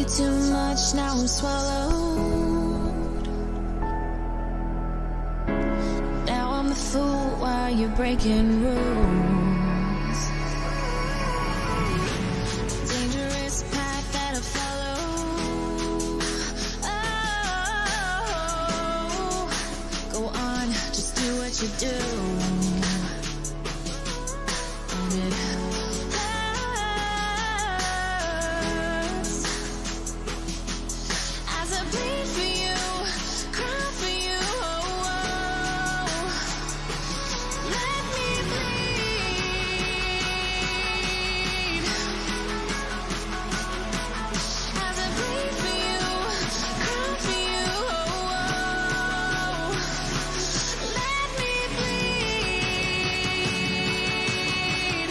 too much, now I'm swallowed. Now I'm the fool while you're breaking rules. Dangerous path that I follow. Oh, go on, just do what you do. And it hurts as I bleed for you, cry for you. Oh, oh. Let me bleed as I bleed for you, cry for you. Oh, let me bleed.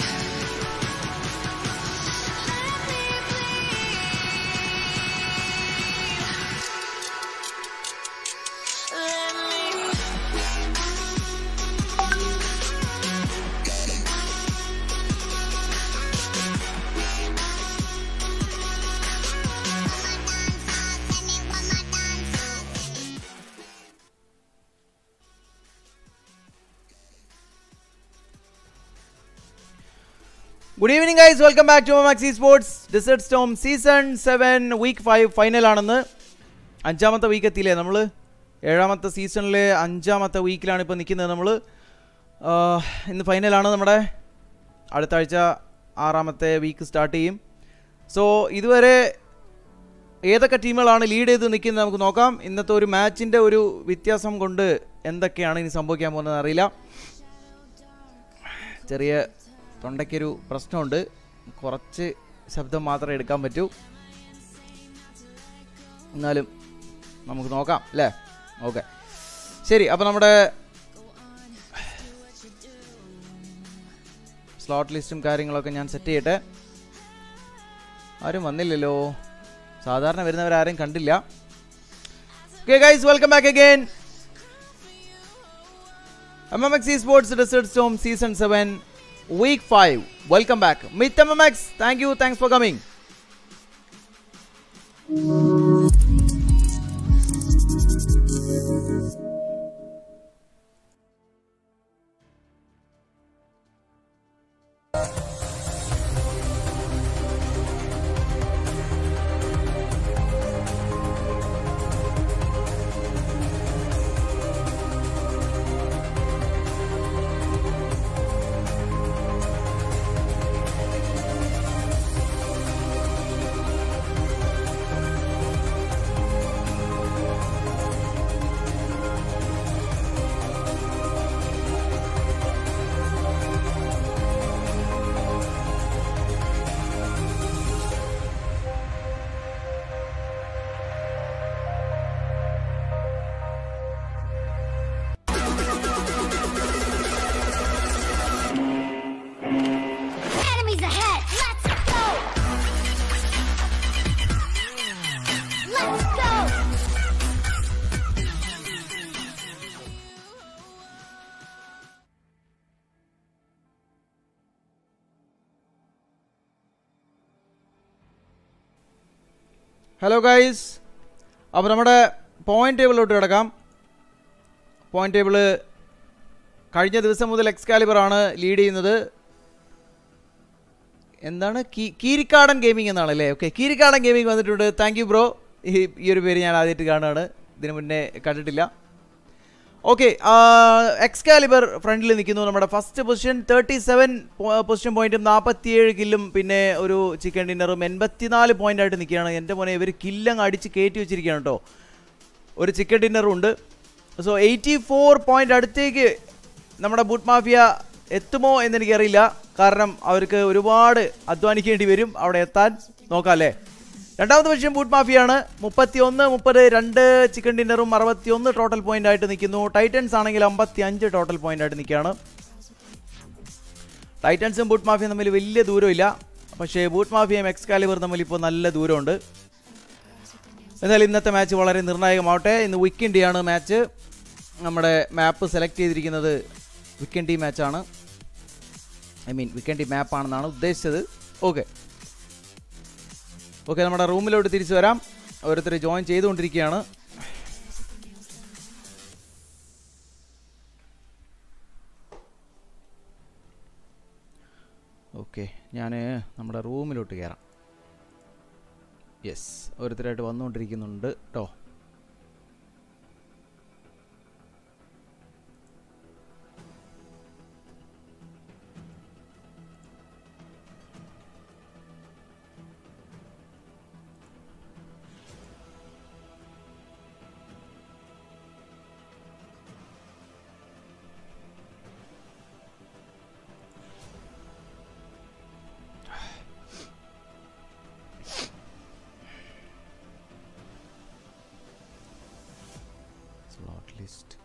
Let me bleed. Let me. Good evening guys welcome back to maxi sports desert storm season seven week five ഫൈനലാണെന്ന് അഞ്ചാമത്തെ week എത്തിയില്ലേ നമ്മൾ ഏഴാമത്തെ സീസണിലെ അഞ്ചാമത്തെ വീക്കിലാണ് ഇപ്പോൾ നിൽക്കുന്നത് നമ്മൾ ഇന്ന് ഫൈനലാണ് നമ്മുടെ അടുത്ത ആഴ്ച ആറാമത്തെ വീക്ക് സ്റ്റാർട്ട് ചെയ്യും സോ ഇതുവരെ ഏതൊക്കെ ടീമുകളാണ് ലീഡ് ചെയ്ത് നിൽക്കുന്നത് നമുക്ക് നോക്കാം ഇന്നത്തെ ഒരു മാച്ചിൻ്റെ ഒരു വ്യത്യാസം കൊണ്ട് എന്തൊക്കെയാണ് ഇനി സംഭവിക്കാൻ പോകുന്നത് അറിയില്ല ചെറിയ തൊണ്ടയ്ക്കൊരു പ്രശ്നമുണ്ട് കുറച്ച് ശബ്ദം മാത്രമേ എടുക്കാൻ പറ്റൂ എന്നാലും നമുക്ക് നോക്കാം അല്ലേ ഓക്കെ ശരി അപ്പോൾ നമ്മുടെ സ്ലോട്ട് ലിസ്റ്റും കാര്യങ്ങളൊക്കെ ഞാൻ സെറ്റ് ചെയ്യട്ടെ ആരും വന്നില്ലല്ലോ സാധാരണ വരുന്നവരാരും കണ്ടില്ല okay guys welcome back again MMX Sports Desert Storm Season 7, Week 5. Welcome back. Meet MMX. Thank you. Thanks for coming. Enemies ahead! Let's go! Let's go! Hello guys അപ്പോൾ നമ്മുടെ പോയിന്റ് ടേബിളിലോട്ട് കിടക്കാം പോയിന്റ് ടേബിള് കഴിഞ്ഞ ദിവസം മുതൽ Excalibur ആണ് lead ചെയ്യുന്നത് എന്താണ് key- Keerikkadan gaming എന്നാണ് അല്ലേ ഓക്കെ കീരിക്കാടൻ ഗെയിമിംഗ് വന്നിട്ടുണ്ട് താങ്ക് യു ബ്രോ ഈ ഈ ഒരു പേര് ഞാൻ ആദ്യമായിട്ട് കാണുകയാണ് ഇതിനു മുന്നേ കണ്ടിട്ടില്ല ഓക്കെ എക്സ്കാലിബർ ഫ്രണ്ടിൽ നിൽക്കുന്നു നമ്മുടെ first position thirty seven position പോയിന്റും നാൽപ്പത്തിയേഴ് കില്ലും പിന്നെ ഒരു ചിക്കൻ ഡിന്നറും എൺപത്തിനാല് പോയിന്റ് ആയിട്ട് നിൽക്കുകയാണ് എൻ്റെ മോനെ ഇവർ കില്ലങ്ങ് അടിച്ച് കയറ്റി വെച്ചിരിക്കുകയാണ് കേട്ടോ ഒരു ചിക്കൻ ഡിന്നറും ഉണ്ട് സോ എയ്റ്റി ഫോർ പോയിന്റ് അടുത്തേക്ക് നമ്മുടെ ബൂട്ട് മാഫിയ എത്തുമോ എന്നെനിക്കറിയില്ല കാരണം അവർക്ക് ഒരുപാട് അധ്വാനിക്കേണ്ടി വരും അവിടെ എത്താൻ നോക്കാം അല്ലേ രണ്ടാമത്തെ പക്ഷം ബൂട്ട് മാഫിയാണ് മുപ്പത്തി ഒന്ന് മുപ്പത് രണ്ട് ചിക്കൻ ഡിന്നറും അറുപത്തി ഒന്ന് ടോട്ടൽ പോയിന്റ് ആയിട്ട് നിൽക്കുന്നു ടൈറ്റൻസ് ആണെങ്കിൽ അമ്പത്തി അഞ്ച് ടോട്ടൽ പോയിന്റ് ആയിട്ട് നിൽക്കുകയാണ് ടൈറ്റൻസും ബൂട്ട് മാഫിയും തമ്മിൽ വലിയ ദൂരമില്ല പക്ഷേ ബൂട്ട് മാഫിയയും എക്സ്കാലിബർ തമ്മിൽ ഇപ്പോൾ നല്ല ദൂരമുണ്ട് എന്നാൽ ഇന്നത്തെ മാച്ച് വളരെ നിർണായകമാവട്ടെ ഇന്ന് വിക്കിൻ്റെയാണ് മാച്ച് നമ്മുടെ മാപ്പ് സെലക്ട് ചെയ്തിരിക്കുന്നത് വിക്കൻഡി മാച്ചാണ് ഐ മീൻ വിക്കൻഡി മാപ്പാണെന്നാണ് ഉദ്ദേശിച്ചത് ഓക്കെ ഓക്കെ നമ്മുടെ റൂമിലോട്ട് തിരിച്ചു വരാം ഓരോരുത്തർ ജോയിൻ ചെയ്തുകൊണ്ടിരിക്കുകയാണ് ഓക്കെ ഞാൻ നമ്മുടെ റൂമിലോട്ട് കയറാം യെസ് ഓരോരുത്തരായിട്ട് വന്നുകൊണ്ടിരിക്കുന്നുണ്ട് കേട്ടോ slot list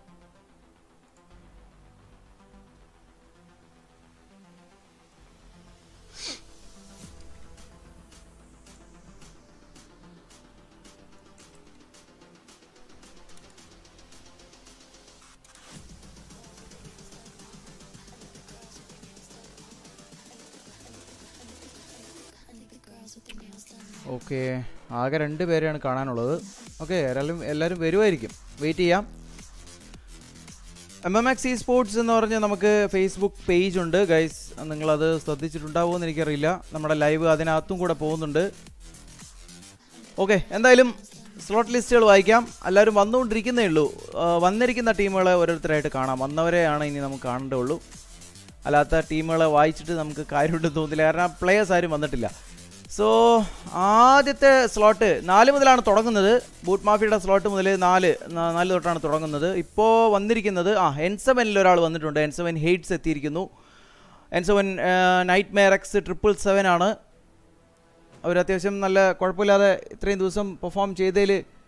ഓക്കെ ആകെ രണ്ട് പേരെയാണ് കാണാനുള്ളത് ഓക്കെ എല്ലാവരും എല്ലാവരും വരുമായിരിക്കും വെയിറ്റ് ചെയ്യാം M M X esports എന്ന് പറഞ്ഞ് നമുക്ക് ഫേസ്ബുക്ക് പേജ് ഉണ്ട് ഗൈസ് നിങ്ങളത് ശ്രദ്ധിച്ചിട്ടുണ്ടാവുമോ എന്ന് എനിക്കറിയില്ല നമ്മുടെ ലൈവ് അതിനകത്തും കൂടെ പോകുന്നുണ്ട് ഓക്കെ എന്തായാലും സ്ലോട്ട് ലിസ്റ്റുകൾ വായിക്കാം എല്ലാവരും വന്നുകൊണ്ടിരിക്കുന്നേ ഉള്ളൂ ആ, വന്നിരിക്കുന്ന ടീമുകളെ ഓരോരുത്തരായിട്ട് കാണാം വന്നവരെയാണ് ഇനി നമുക്ക് കാണേണ്ടതുള്ളൂ അല്ലാത്ത ടീമുകളെ വായിച്ചിട്ട് നമുക്ക് കാര്യമുണ്ടെന്ന് തോന്നുന്നില്ല കാരണം പ്ലേയേഴ്സ് ആരും വന്നിട്ടില്ല സോ ആദ്യത്തെ സ്ലോട്ട് നാല് മുതലാണ് തുടങ്ങുന്നത് ബൂട്ട് മാഫിയുടെ സ്ലോട്ട് മുതൽ നാല് ന- നാല് തൊട്ടാണ് തുടങ്ങുന്നത് ഇപ്പോൾ വന്നിരിക്കുന്നത് ആ എൻ സെവനിൽ ഒരാൾ വന്നിട്ടുണ്ട് എൻ സെവൻ ഹെയ്റ്റ്സ് എത്തിയിരിക്കുന്നു N seven nightmare X triple seven ആണ് അവർ അത്യാവശ്യം നല്ല കുഴപ്പമില്ലാതെ ഇത്രയും ദിവസം പെർഫോം ചെയ്തതിൽ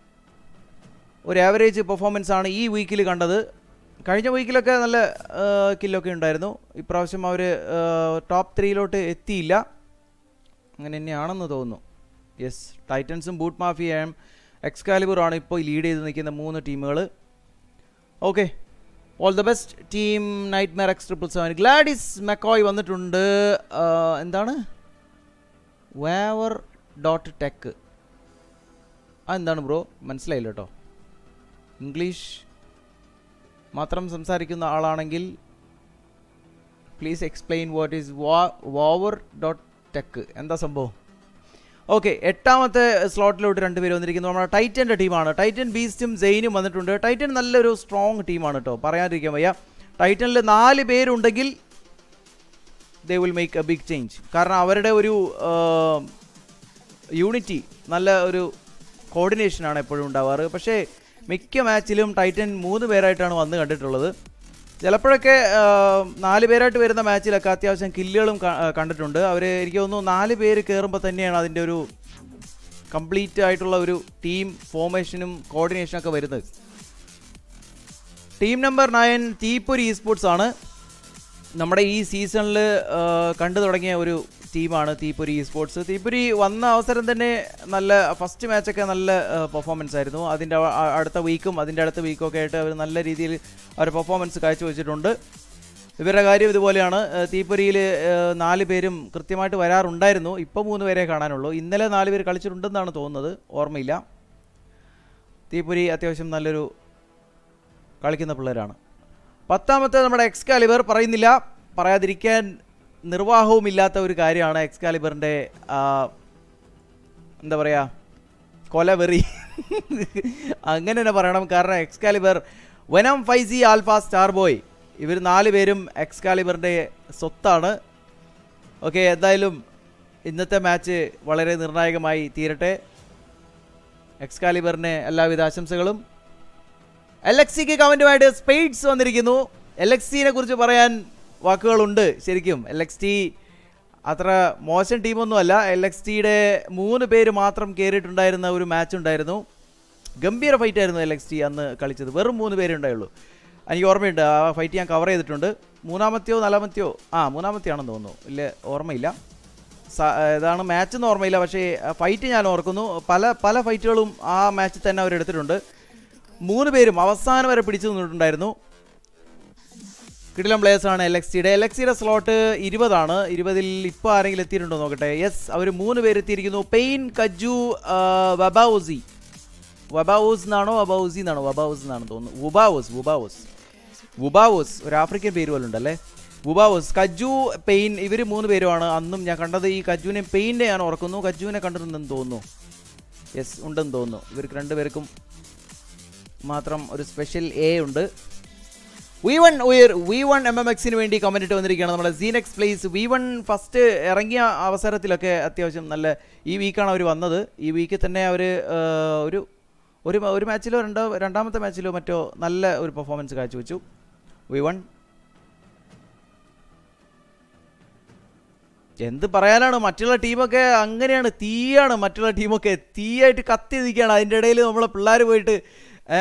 ഒരു ആവറേജ് പെർഫോമൻസ് ആണ് ഈ വീക്കിൽ കണ്ടത് കഴിഞ്ഞ വീക്കിലൊക്കെ നല്ല കില്ലൊക്കെ ഉണ്ടായിരുന്നു ഇപ്രാവശ്യം അവർ ടോപ്പ് ത്രീയിലോട്ട് എത്തിയില്ല അങ്ങനെ തന്നെയാണെന്ന് തോന്നുന്നു യെസ് ടൈറ്റൻസും ബൂട്ട് മാഫിയയും എക്സ്കാലിബറുമാണ് ഇപ്പോൾ ലീഡ് ചെയ്ത് നിൽക്കുന്ന മൂന്ന് ടീമുകൾ okay all the best team nightmare X triple seven Gladys McCoy വന്നിട്ടുണ്ട് ആ, എന്താണ് വേവർ ഡോട്ട് ടെക്ക് ആ എന്താണ് ബ്രോ മനസ്സിലായില്ല കേട്ടോ ഇംഗ്ലീഷ് മാത്രം സംസാരിക്കുന്ന ആളാണെങ്കിൽ please explain what is Vavar dot tech എന്താ സംഭവം ഓക്കെ എട്ടാമത്തെ സ്ലോട്ടിലോട്ട് രണ്ടുപേര് വന്നിരിക്കുന്നു നമ്മുടെ ടൈറ്റൻ്റെ ടീമാണ് ടൈറ്റൻ ബീസ്റ്റും സെയിനും വന്നിട്ടുണ്ട് ടൈറ്റൻ നല്ലൊരു സ്ട്രോങ് ടീമാണ് കേട്ടോ പറയാതിരിക്കാൻ വയ്യ ടൈറ്റനിൽ നാല് പേരുണ്ടെങ്കിൽ they will make a big change കാരണം അവരുടെ ഒരു യൂണിറ്റി നല്ല ഒരു കോർഡിനേഷനാണ് എപ്പോഴും ഉണ്ടാവാറ് പക്ഷേ മിക്ക മാച്ചിലും ടൈറ്റൻ മൂന്ന് പേരായിട്ടാണ് വന്ന് കണ്ടിട്ടുള്ളത് ചിലപ്പോഴൊക്കെ ആ, നാല് പേരായിട്ട് വരുന്ന മാച്ചിലൊക്കെ അത്യാവശ്യം കില്ലുകളും ക- ആ, കണ്ടിട്ടുണ്ട് അവർ എനിക്ക് തോന്നുന്നു നാല് പേര് കയറുമ്പോൾ തന്നെയാണ് അതിൻ്റെ ഒരു കംപ്ലീറ്റ് ആയിട്ടുള്ള ഒരു ടീം ഫോർമേഷനും കോർഡിനേഷനും ഒക്കെ വരുന്നത് team number nine Theeppori esports ആണ് നമ്മുടെ ഈ സീസണിൽ കണ്ടു തുടങ്ങിയ ഒരു ടീമാണ് തീപ്പൊരി ഇ സ്പോർട്സ് തീപ്പൊരി വന്ന അവസരം തന്നെ നല്ല ഫസ്റ്റ് മാച്ചൊക്കെ നല്ല പെർഫോമൻസ് ആയിരുന്നു അതിൻ്റെ അ- അ- അടുത്ത വീക്കും അതിൻ്റെ അടുത്ത വീക്കും ഒക്കെ ആയിട്ട് അവർ നല്ല രീതിയിൽ അവർ പെർഫോമൻസ് കാഴ്ചവെച്ചിട്ടുണ്ട് ഇവരുടെ കാര്യം ഇതുപോലെയാണ് ഏഹ് തീപ്പൊരിയിൽ ഏഹ് നാല് പേരും കൃത്യമായിട്ട് വരാറുണ്ടായിരുന്നു ഇപ്പോൾ മൂന്ന് പേരെ കാണാനുള്ളൂ ഇന്നലെ നാല് പേര് കളിച്ചിട്ടുണ്ടെന്നാണ് തോന്നുന്നത് ഓർമ്മയില്ല തീപ്പൊരി അത്യാവശ്യം നല്ലൊരു കളിക്കുന്ന പിള്ളേരാണ് പത്താമത്തെ നമ്മുടെ എക്സ്കാലിബർ പറയുന്നില്ല പറയാതിരിക്കാൻ നിർവാഹവുമില്ലാത്ത ഒരു കാര്യമാണ് എക്സ്കാലിബറിൻ്റെ എന്താ പറയുക കൊലവെറി അങ്ങനെ തന്നെ പറയണം കാരണം എക്സ്കാലിബർ വനം ഫൈസി ആൽഫ സ്റ്റാർ ബോയ് ഇവർ നാല് പേരും എക്സ്കാലിബറിൻ്റെ സ്വത്താണ് ഓക്കെ എന്തായാലും ഇന്നത്തെ മാച്ച് വളരെ നിർണായകമായി തീരട്ടെ എക്സ്കാലിബറിന് എല്ലാവിധ ആശംസകളും എൽ എക്സ് സിക്ക് കമൻറ്റുമായിട്ട് സ്പെയ്ഡ്സ് വന്നിരിക്കുന്നു എൽ എക്സ് സിനെ കുറിച്ച് പറയാൻ വാക്കുകളുണ്ട് ശരിക്കും എൽ എക്സ് ടി അത്ര മോശം ടീമൊന്നുമല്ല എൽ എക്സ് ടിയുടെ മൂന്ന് പേര് മാത്രം കയറിയിട്ടുണ്ടായിരുന്ന ഒരു മാച്ച് ഉണ്ടായിരുന്നു ഗംഭീര ഫൈറ്റ് ആയിരുന്നു എൽ എക്സ് ടി അന്ന് കളിച്ചത് വെറും മൂന്ന് പേരേ ഉണ്ടായുള്ളൂ എനിക്ക് ഓർമ്മയുണ്ട് ആ ഫൈറ്റ് ഞാൻ കവർ ചെയ്തിട്ടുണ്ട് മൂന്നാമത്തെയോ നാലാമത്തെയോ ആ മൂന്നാമത്തെയാണെന്ന് തോന്നുന്നു ഇല്ല ഓർമ്മയില്ല സ- ഏതാണ് മാച്ച് എന്ന് ഓർമ്മയില്ല പക്ഷേ ഫൈറ്റ് ഞാൻ ഓർക്കുന്നു പല പല ഫൈറ്റുകളും ആ മാച്ചിൽ തന്നെ അവർ എടുത്തിട്ടുണ്ട് മൂന്ന് പേരും അവസാനം വരെ പിടിച്ചു നിന്നിട്ടുണ്ടായിരുന്നു കിടിലം പ്ലേയേഴ്സ് ആണ് എൽ എക്സ് ടിയുടെ എൽ എക്സ് ടിയുടെ സ്ലോട്ട് ഇരുപതാണ് ഇരുപതിൽ ഇപ്പോൾ ആരെങ്കിലും എത്തിയിട്ടുണ്ടോ നോക്കട്ടെ യെസ് അവർ മൂന്ന് പേര് എത്തിയിരിക്കുന്നു പെയിൻ കജു വബാവുസി വബാവൂസ് എന്നാണോ വബാവുസി എന്നാണോ വബാവൂസ് എന്നാണ് തോന്നുന്നു വുബാവോസ് വുബാവോസ് വുബാവോസ് ഒരു ആഫ്രിക്കൻ പേര് പോലെ ഉണ്ടല്ലേ വുബാവോസ് കജു പെയിൻ ഇവർ മൂന്ന് പേരുമാണ് അന്നും ഞാൻ കണ്ടത് ഈ കജുവിനെ പെയിനെ ഞാൻ ഓർക്കുന്നു കജുവിനെ കണ്ടിട്ടുണ്ടെന്ന് തോന്നുന്നു യെസ് ഉണ്ടെന്ന് തോന്നുന്നു ഇവർക്ക് രണ്ടുപേർക്കും മാത്രം ഒരു സ്പെഷ്യൽ എ ഉണ്ട് വി വൺ ഉയർ വി വൺ എം എം എക്സിന് വേണ്ടി കമൻറ്റ് ഇട്ട് വന്നിരിക്കുകയാണ് നമ്മുടെ Zenex plays V one first ഇറങ്ങിയ അവസരത്തിലൊക്കെ അത്യാവശ്യം നല്ല ഈ വീക്കാണ് അവർ വന്നത് ഈ വീക്കിൽ തന്നെ അവർ ഒരു ഒരു ഒരു മാച്ചിലോ രണ്ടോ രണ്ടാമത്തെ മാച്ചിലോ മറ്റോ നല്ല ഒരു പെർഫോമൻസ് കാഴ്ചവെച്ചു വി വൺ എന്ത് പറയാനാണ് മറ്റുള്ള ടീമൊക്കെ അങ്ങനെയാണ് തീയാണ് മറ്റുള്ള ടീമൊക്കെ തീയായിട്ട് കത്തി നിൽക്കുകയാണ് അതിൻ്റെ ഇടയിൽ നമ്മളെ പിള്ളേർ പോയിട്ട് ഏ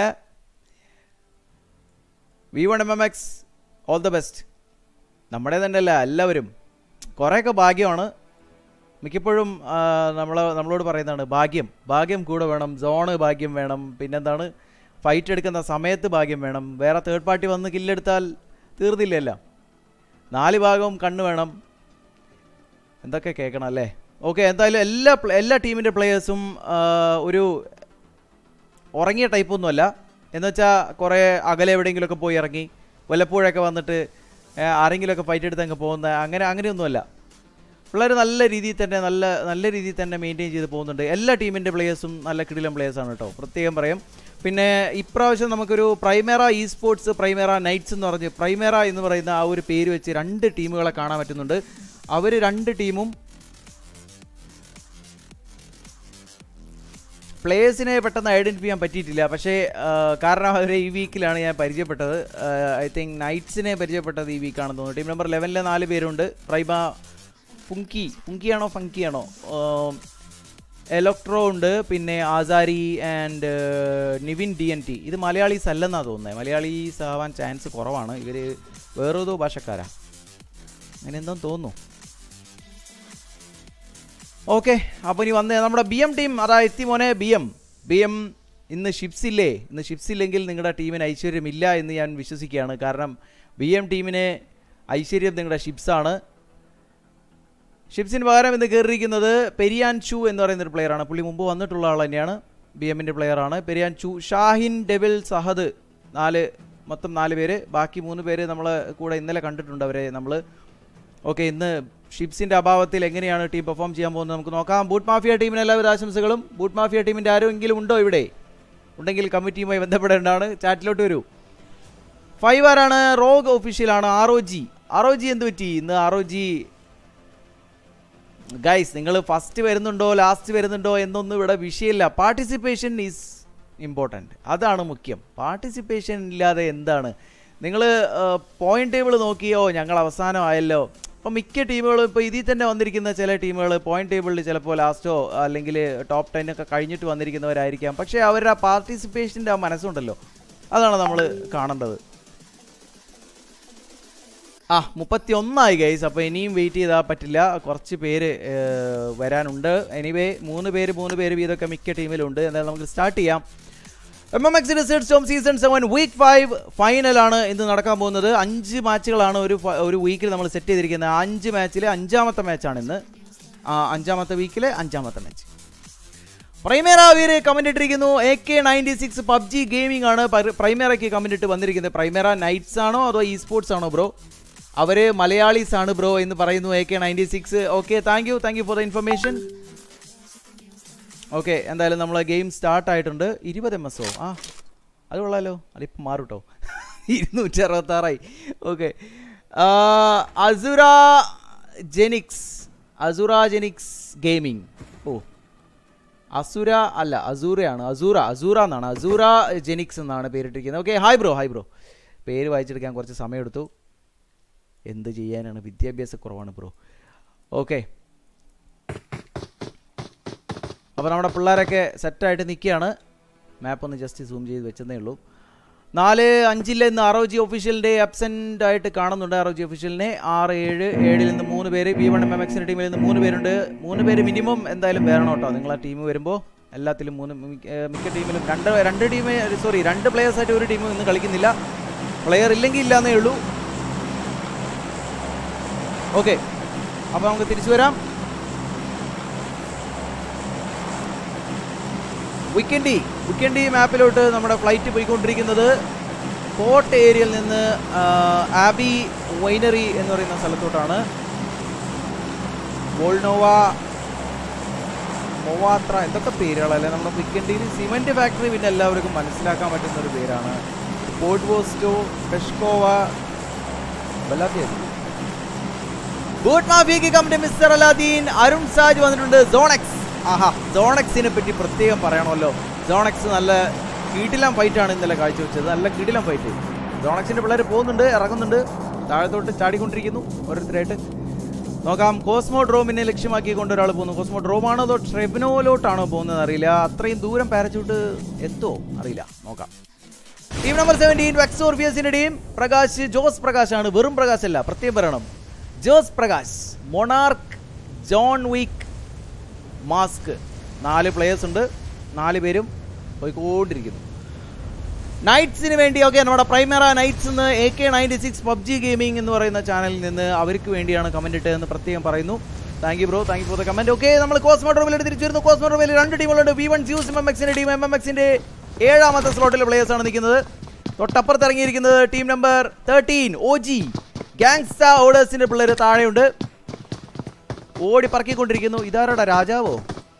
V one M M X all the best നമ്മുടെ തന്നെ അല്ല എല്ലാവരും കുറേയൊക്കെ ഭാഗ്യമാണ് മിക്കപ്പോഴും നമ്മൾ നമ്മളോട് പറയുന്നതാണ് ഭാഗ്യം ഭാഗ്യം കൂടെ വേണം സോണ് ഭാഗ്യം വേണം പിന്നെന്താണ് ഫൈറ്റ് എടുക്കുന്ന സമയത്ത് ഭാഗ്യം വേണം വേറെ തേർഡ് പാർട്ടി വന്ന് കില്ലെടുത്താൽ തീർന്നില്ലല്ല നാല് ഭാഗവും കണ്ണ് വേണം എന്തൊക്കെ കേൾക്കണം അല്ലേ ഓക്കെ എന്തായാലും എല്ലാ പ്ല- എല്ലാ ടീമിൻ്റെ പ്ലെയേഴ്സും ഒരു ഉറങ്ങിയ ടൈപ്പൊന്നുമല്ല എന്ന് വെച്ചാൽ കുറേ അകലെ എവിടെയെങ്കിലുമൊക്കെ പോയി ഇറങ്ങി വല്ലപ്പോഴൊക്കെ വന്നിട്ട് ഏ, ആരെങ്കിലുമൊക്കെ ഫൈറ്റ് എടുത്ത് അങ്ങ് പോകുന്ന അങ്ങനെ അങ്ങനെയൊന്നുമല്ല പിള്ളേർ നല്ല രീതിയിൽ തന്നെ നല്ല നല്ല രീതിയിൽ തന്നെ മെയിൻറ്റെയിൻ ചെയ്ത് പോകുന്നുണ്ട് എല്ലാ ടീമിൻ്റെ പ്ലേയേഴ്സും നല്ല കിടിലം പ്ലേയേഴ്സാണ് കേട്ടോ പ്രത്യേകം പറയും പിന്നെ ഇപ്രാവശ്യം നമുക്കൊരു Primera esports Primera Knights എന്ന് പറഞ്ഞ് പ്രൈമേറ എന്ന് പറയുന്ന ആ ഒരു പേര് വെച്ച് രണ്ട് ടീമുകളെ കാണാൻ പറ്റുന്നുണ്ട് അവർ രണ്ട് ടീമും പ്ലേയേഴ്സിനെ പെട്ടെന്ന് ഐഡൻറ്റിഫൈ ചെയ്യാൻ പറ്റിയിട്ടില്ല പക്ഷേ ആ, കാരണം അവർ ഈ വീക്കിലാണ് ഞാൻ പരിചയപ്പെട്ടത് ഐ തിങ്ക് നൈറ്റ്സിനെ പരിചയപ്പെട്ടത് ഈ വീക്കാണെന്ന് തോന്നുന്നു ടീം നമ്പർ ലെവനിലെ നാല് പേരുണ്ട് പ്രൈമ ഫുങ്കി ഫുങ്കിയാണോ ഫങ്കിയാണോ എലക്ട്രോ ഉണ്ട് പിന്നെ ആസാരി and Nivin D N T ഇത് മലയാളീസ് അല്ലെന്നാണ് തോന്നുന്നത് മലയാളീസ് ആവാൻ ചാൻസ് കുറവാണ് ഇവർ വേറേതോ ഭാഷക്കാരാ അങ്ങനെ എന്തോ തോന്നുന്നു ഓക്കെ അപ്പോൾ ഇനി വന്ന് നമ്മുടെ ബി എം ടീം അതാ എത്തി മോനെ ബി എം ബി എം ഇന്ന് ഷിപ്സ് ഇല്ലേ ഇന്ന് ഷിപ്സ് ഇല്ലെങ്കിൽ നിങ്ങളുടെ ടീമിന് ഐശ്വര്യമില്ല എന്ന് ഞാൻ വിശ്വസിക്കുകയാണ് കാരണം ബി എം ടീമിന് ഐശ്വര്യം നിങ്ങളുടെ ഷിപ്സാണ് ഷിപ്സിന് പകരം ഇന്ന് കയറിയിരിക്കുന്നത് പെരിയാൻ ചു എന്ന് പറയുന്ന ഒരു പ്ലെയറാണ് പുള്ളി മുമ്പ് വന്നിട്ടുള്ള ആൾ തന്നെയാണ് ബി എമ്മിൻ്റെ പ്ലെയറാണ് പെരിയാൻ ചു ഷാഹിൻ ഡെവിൽ സഹദ് നാല് മൊത്തം നാല് പേര് ബാക്കി മൂന്ന് പേര് നമ്മൾ കൂടെ ഇന്നലെ കണ്ടിട്ടുണ്ട് അവരെ നമ്മൾ ഓക്കെ ഇന്ന് ഷിപ്സിൻ്റെ അഭാവത്തിൽ എങ്ങനെയാണ് ടീം പെർഫോം ചെയ്യാൻ പോകുന്നത് നമുക്ക് നോക്കാം ബൂട്ട് മാഫിയ ടീമിന് എല്ലാവിധ ആശംസകളും ബൂട്ട് മാഫിയ ടീമിൻ്റെ ആരെങ്കിലും ഉണ്ടോ ഇവിടെ ഉണ്ടെങ്കിൽ കമ്മിറ്റിയുമായി ബന്ധപ്പെടേണ്ടതാണ് ചാറ്റിലോട്ട് വരൂ ഫൈവ് ആരാണ് റോഗ് ഒഫീഷ്യലാണ് R O G R O G എന്ത് പറ്റി ഇന്ന് ആർ ഒ ജി ഗൈസ് നിങ്ങൾ ഫസ്റ്റ് വരുന്നുണ്ടോ ലാസ്റ്റ് വരുന്നുണ്ടോ എന്നൊന്നും ഇവിടെ വിഷയമില്ല പാർട്ടിസിപ്പേഷൻ ഈസ് ഇമ്പോർട്ടൻറ്റ് അതാണ് മുഖ്യം പാർട്ടിസിപ്പേഷൻ ഇല്ലാതെ എന്താണ് നിങ്ങൾ പോയിന്റ് ടേബിൾ നോക്കിയോ ഞങ്ങൾ അവസാനമായല്ലോ അപ്പോൾ മിക്ക ടീമുകളും ഇപ്പോൾ ഇതിൽ തന്നെ വന്നിരിക്കുന്ന ചില ടീമുകൾ പോയിന്റ് ടേബിളിൽ ചിലപ്പോൾ ലാസ്റ്റോ അല്ലെങ്കിൽ ടോപ്പ് ടെൻ ഒക്കെ കഴിഞ്ഞിട്ട് വന്നിരിക്കുന്നവരായിരിക്കാം പക്ഷേ അവരുടെ ആ പാർട്ടിസിപ്പേഷൻ്റെ ആ മനസ്സുണ്ടല്ലോ അതാണ് നമ്മൾ കാണേണ്ടത് ആ മുപ്പത്തി ഒന്നായി ഗൈസ് അപ്പോൾ ഇനിയും വെയിറ്റ് ചെയ്താൽ പറ്റില്ല കുറച്ച് പേര് ഏർ, വരാനുണ്ട് എനിവേ മൂന്ന് പേര് മൂന്ന് പേര് വീതമൊക്കെ മിക്ക ടീമിലുണ്ട് എന്തായാലും നമുക്ക് സ്റ്റാർട്ട് ചെയ്യാം M M X result storm season seven week five ഫൈനലാണ് ഇന്ന് നടക്കാൻ പോകുന്നത് അഞ്ച് മാച്ചുകളാണ് ഒരു ഫ- ഒരു വീക്കിൽ നമ്മൾ സെറ്റ് ചെയ്തിരിക്കുന്നത് ആ അഞ്ച് മാച്ചിലെ അഞ്ചാമത്തെ മാച്ചാണ് ഇന്ന് ആ അഞ്ചാമത്തെ വീക്കിലെ അഞ്ചാമത്തെ മാച്ച് പ്രൈമേറ വീര് കമന്റ് ഇട്ടിരിക്കുന്നു A K ninety six PUBG gaming ആണ് പർ- പ്രൈമേറയ്ക്ക് കമന്റ് ഇട്ട് വന്നിരിക്കുന്നത് പ്രൈമേറ നൈറ്റ്സ് ആണോ അതോ ഇ സ്പോർട്സ് ആണോ ബ്രോ അവര് മലയാളീസ് ആണ് ബ്രോ എന്ന് പറയുന്നു A K ninety six okay thank you thank you for the information okay എന്തായാലും നമ്മൾ ഗെയിം സ്റ്റാർട്ട് ആയിട്ടുണ്ട് ഇരുപത് എം എസ് ഒ ആ അത് കൊള്ളാലോ അതിപ്പം മാറും കേട്ടോ ഇരുന്നൂറ്റി അറുപത്താറായി ഓക്കെ അസുര ജെനിക്സ് അസുര ജെനിക്സ് ഗെയിമിംഗ് ഓ അസുര അല്ല അസൂറയാണ് അസൂറ അസൂറ എന്നാണ് അസൂറ ജെനിക്സ് എന്നാണ് പേരിട്ടിരിക്കുന്നത് okay hi bro hi bro പേര് വായിച്ചെടുക്കാൻ കുറച്ച് സമയമെടുത്തു എന്ത് ചെയ്യാനാണ് വിദ്യാഭ്യാസ കുറവാണ് ബ്രോ ഓക്കെ അപ്പോൾ നമ്മുടെ പിള്ളേരൊക്കെ സെറ്റായിട്ട് നിൽക്കുകയാണ് മാപ്പ് ഒന്ന് ജസ്റ്റ് സൂം ചെയ്ത് വെച്ചതേ ഉള്ളൂ നാല് അഞ്ചിൽ ഇന്ന് ആർ ഒ ജി ഒഫീഷ്യലിൻ്റെ അബ്സെൻ്റ് ആയിട്ട് കാണുന്നുണ്ട് ആർ ഒ ജി ഒഫീഷ്യലിനെ ആറ് ഏഴ് ഏഴിൽ നിന്ന് മൂന്ന് പേര് ബി വൺ എം എം എക്സിൻ്റെ ടീമിൽ നിന്ന് മൂന്ന് പേരുണ്ട് മൂന്ന് പേര് മിനിമം എന്തായാലും വരണം കേട്ടോ നിങ്ങൾ ആ ടീം വരുമ്പോൾ എല്ലാത്തിലും മൂന്ന് മിക്ക ഏർ മിക്ക ടീമിലും രണ്ട് രണ്ട് ടീം സോറി രണ്ട് players ആയിട്ട് ഒരു ടീമും ഇന്ന് കളിക്കുന്നില്ല പ്ലെയർ ഇല്ലെങ്കിൽ ഇല്ലാന്നേ ഉള്ളൂ ഓക്കെ അപ്പോൾ നമുക്ക് തിരിച്ചു വരാം വിക്കൻഡി വിക്കൻഡി മാപ്പിലോട്ട് നമ്മുടെ ഫ്ലൈറ്റ് പോയിക്കൊണ്ടിരിക്കുന്നത് പോർട്ട് ഏരിയയിൽ നിന്ന് ആ, ആബി വൈനറി എന്ന് പറയുന്ന സ്ഥലത്തോട്ടാണ് ബോൾനോവ മൊവാത്ര എന്തൊക്കെ പേരുകളല്ലേ നമ്മുടെ വിക്കൻഡിയിൽ സിമെന്റ് ഫാക്ടറി പിന്നെ എല്ലാവർക്കും മനസ്സിലാക്കാൻ പറ്റുന്ന ഒരു പേരാണ് പോർട്ട് വോസ്റ്റോ പെഷ്കോവ വല്ലാത്തയായിരുന്നു ഗുഡ് മാഫിയക്ക് company mister Aladdin Arun Saj വന്നിട്ടുണ്ട് സോണക്സ് ആഹാ സോണക്സിനെ പറ്റി പ്രത്യേകം പറയണമല്ലോ സോണക്സ് നല്ല കിടിലം ഫൈറ്റാണ് ഇന്നലെ കാഴ്ചവെച്ചത് നല്ല കിടിലം ഫൈറ്റ് സോണക്സിന്റെ പിള്ളേർ പോകുന്നുണ്ട് ഇറങ്ങുന്നുണ്ട് താഴത്തോട്ട് ചാടിക്കൊണ്ടിരിക്കുന്നു ഓരോരുത്തരായിട്ട് നോക്കാം കോസ്മോ ഡ്രോമിനെ ലക്ഷ്യമാക്കിക്കൊണ്ട് ഒരാൾ പോകുന്നു കോസ്മോ ഡ്രോമാണോ അതോ ട്രെബിനോയിലോട്ടാണോ പോകുന്നത് അറിയില്ല അത്രയും ദൂരം പാരച്ചൂട്ട് എത്തുമോ അറിയില്ല നോക്കാം ടീം നമ്പർ സെവൻറ്റീൻ വെക്സോർഫിയസിന്റെ ടീം പ്രകാശ് ജോസ് പ്രകാശ് ആണ് വെറും പ്രകാശ് അല്ല പ്രത്യേകം പറയണം Jose Prakash monarch John Wick mask നാല് പ്ലേയേഴ്സ് ഉണ്ട് നാല് പേരും പോയിക്കൊണ്ടിരിക്കുന്നു നൈറ്റ്സിന് വേണ്ടി ഓക്കെ നമ്മുടെ പ്രൈമറ നൈറ്റ്സ് എന്ന് A K ninety six PUBG gaming എന്ന് പറയുന്ന ചാനലിൽ നിന്ന് അവർക്ക് വേണ്ടിയാണ് കമന്റ് ഇട്ടതെന്ന് പ്രത്യേകം പറയുന്നു thank you bro thank you for the comment okay നമ്മൾ കോസ്മോ ഡ്രോമിലോട്ട് തിരിച്ചു വരുന്നു കോസ്മോ ഡ്രോമിൽ രണ്ട് ടീമുകളുണ്ട് V one juice M M എക്സിന്റെ ടീം എം എം എക്സിന്റെ ഏഴാമത്തെ സ്ലോട്ടിലെ പ്ലേയേഴ്സ് ആണ് നിൽക്കുന്നത് തൊട്ടപ്പുറത്ത് ഇറങ്ങിയിരിക്കുന്നത് team number thirteen O G gangsta ഓർഡേഴ്സിന്റെ പിള്ളേർ താഴെയുണ്ട് ഓടി പറക്കിക്കൊണ്ടിരിക്കുന്നു ഇതാരുടെ രാജാവോ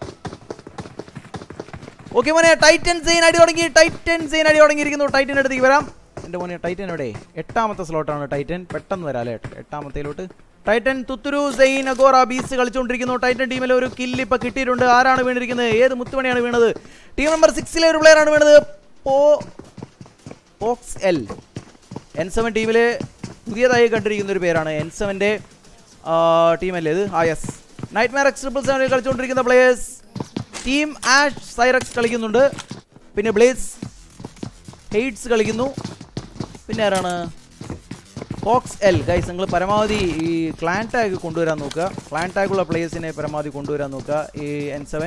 ഓക്കെ മോനെ ടൈറ്റൻ സെയിൻ അടി തുടങ്ങി ടൈറ്റൻ സെയിൻ അടി തുടങ്ങിയിരിക്കുന്നു ടൈറ്റൻ അടുത്തേക്ക് വരാം എൻ്റെ മോനെ ടൈറ്റൻ എവിടെ എട്ടാമത്തെ സ്ലോട്ടാണ് ടൈറ്റൻ പെട്ടെന്ന് വരാം അല്ലേ എട്ടാമത്തേലോട്ട് ടൈറ്റൻ തുത്തുരു സെയിൻ അഗോറ ബീസ് കളിച്ചുകൊണ്ടിരിക്കുന്നു ടൈറ്റൻ ടീമിൽ ഒരു കില്ല് ഇപ്പൊ കിട്ടിയിട്ടുണ്ട് ആരാണ് വീണിരിക്കുന്നത് ഏത് മുത്തുമണിയാണ് വീണത് ടീം നമ്പർ സിക്സിലെ ഒരു പ്ലെയർ ആണ് വീണത് പോ പോക്സ് എൽ എൻ സെവൻ ടീമിൽ പുതിയതായി കണ്ടിരിക്കുന്ന ഒരു പേരാണ് എൻ സെവൻ്റെ ടീമല്ലേ ഇത് ആ yes nightmare X triple സെവനിൽ കളിച്ചുകൊണ്ടിരിക്കുന്ന പ്ലേയേഴ്സ് ടീം ആഷ് സൈറക്സ് കളിക്കുന്നുണ്ട് പിന്നെ ബ്ലേസ് ഹെയ്ഡ്സ് കളിക്കുന്നു പിന്നെ ആരാണ് ഫോക്സ് എൽ ഗൈസ് നിങ്ങൾ പരമാവധി ഈ ക്ലാൻ ടാഗ് കൊണ്ടുവരാൻ നോക്കുക ക്ലാൻ ടാഗുള്ള പ്ലേയേഴ്സിനെ പരമാവധി കൊണ്ടുവരാൻ നോക്കുക ഈ എൻ സെവൻ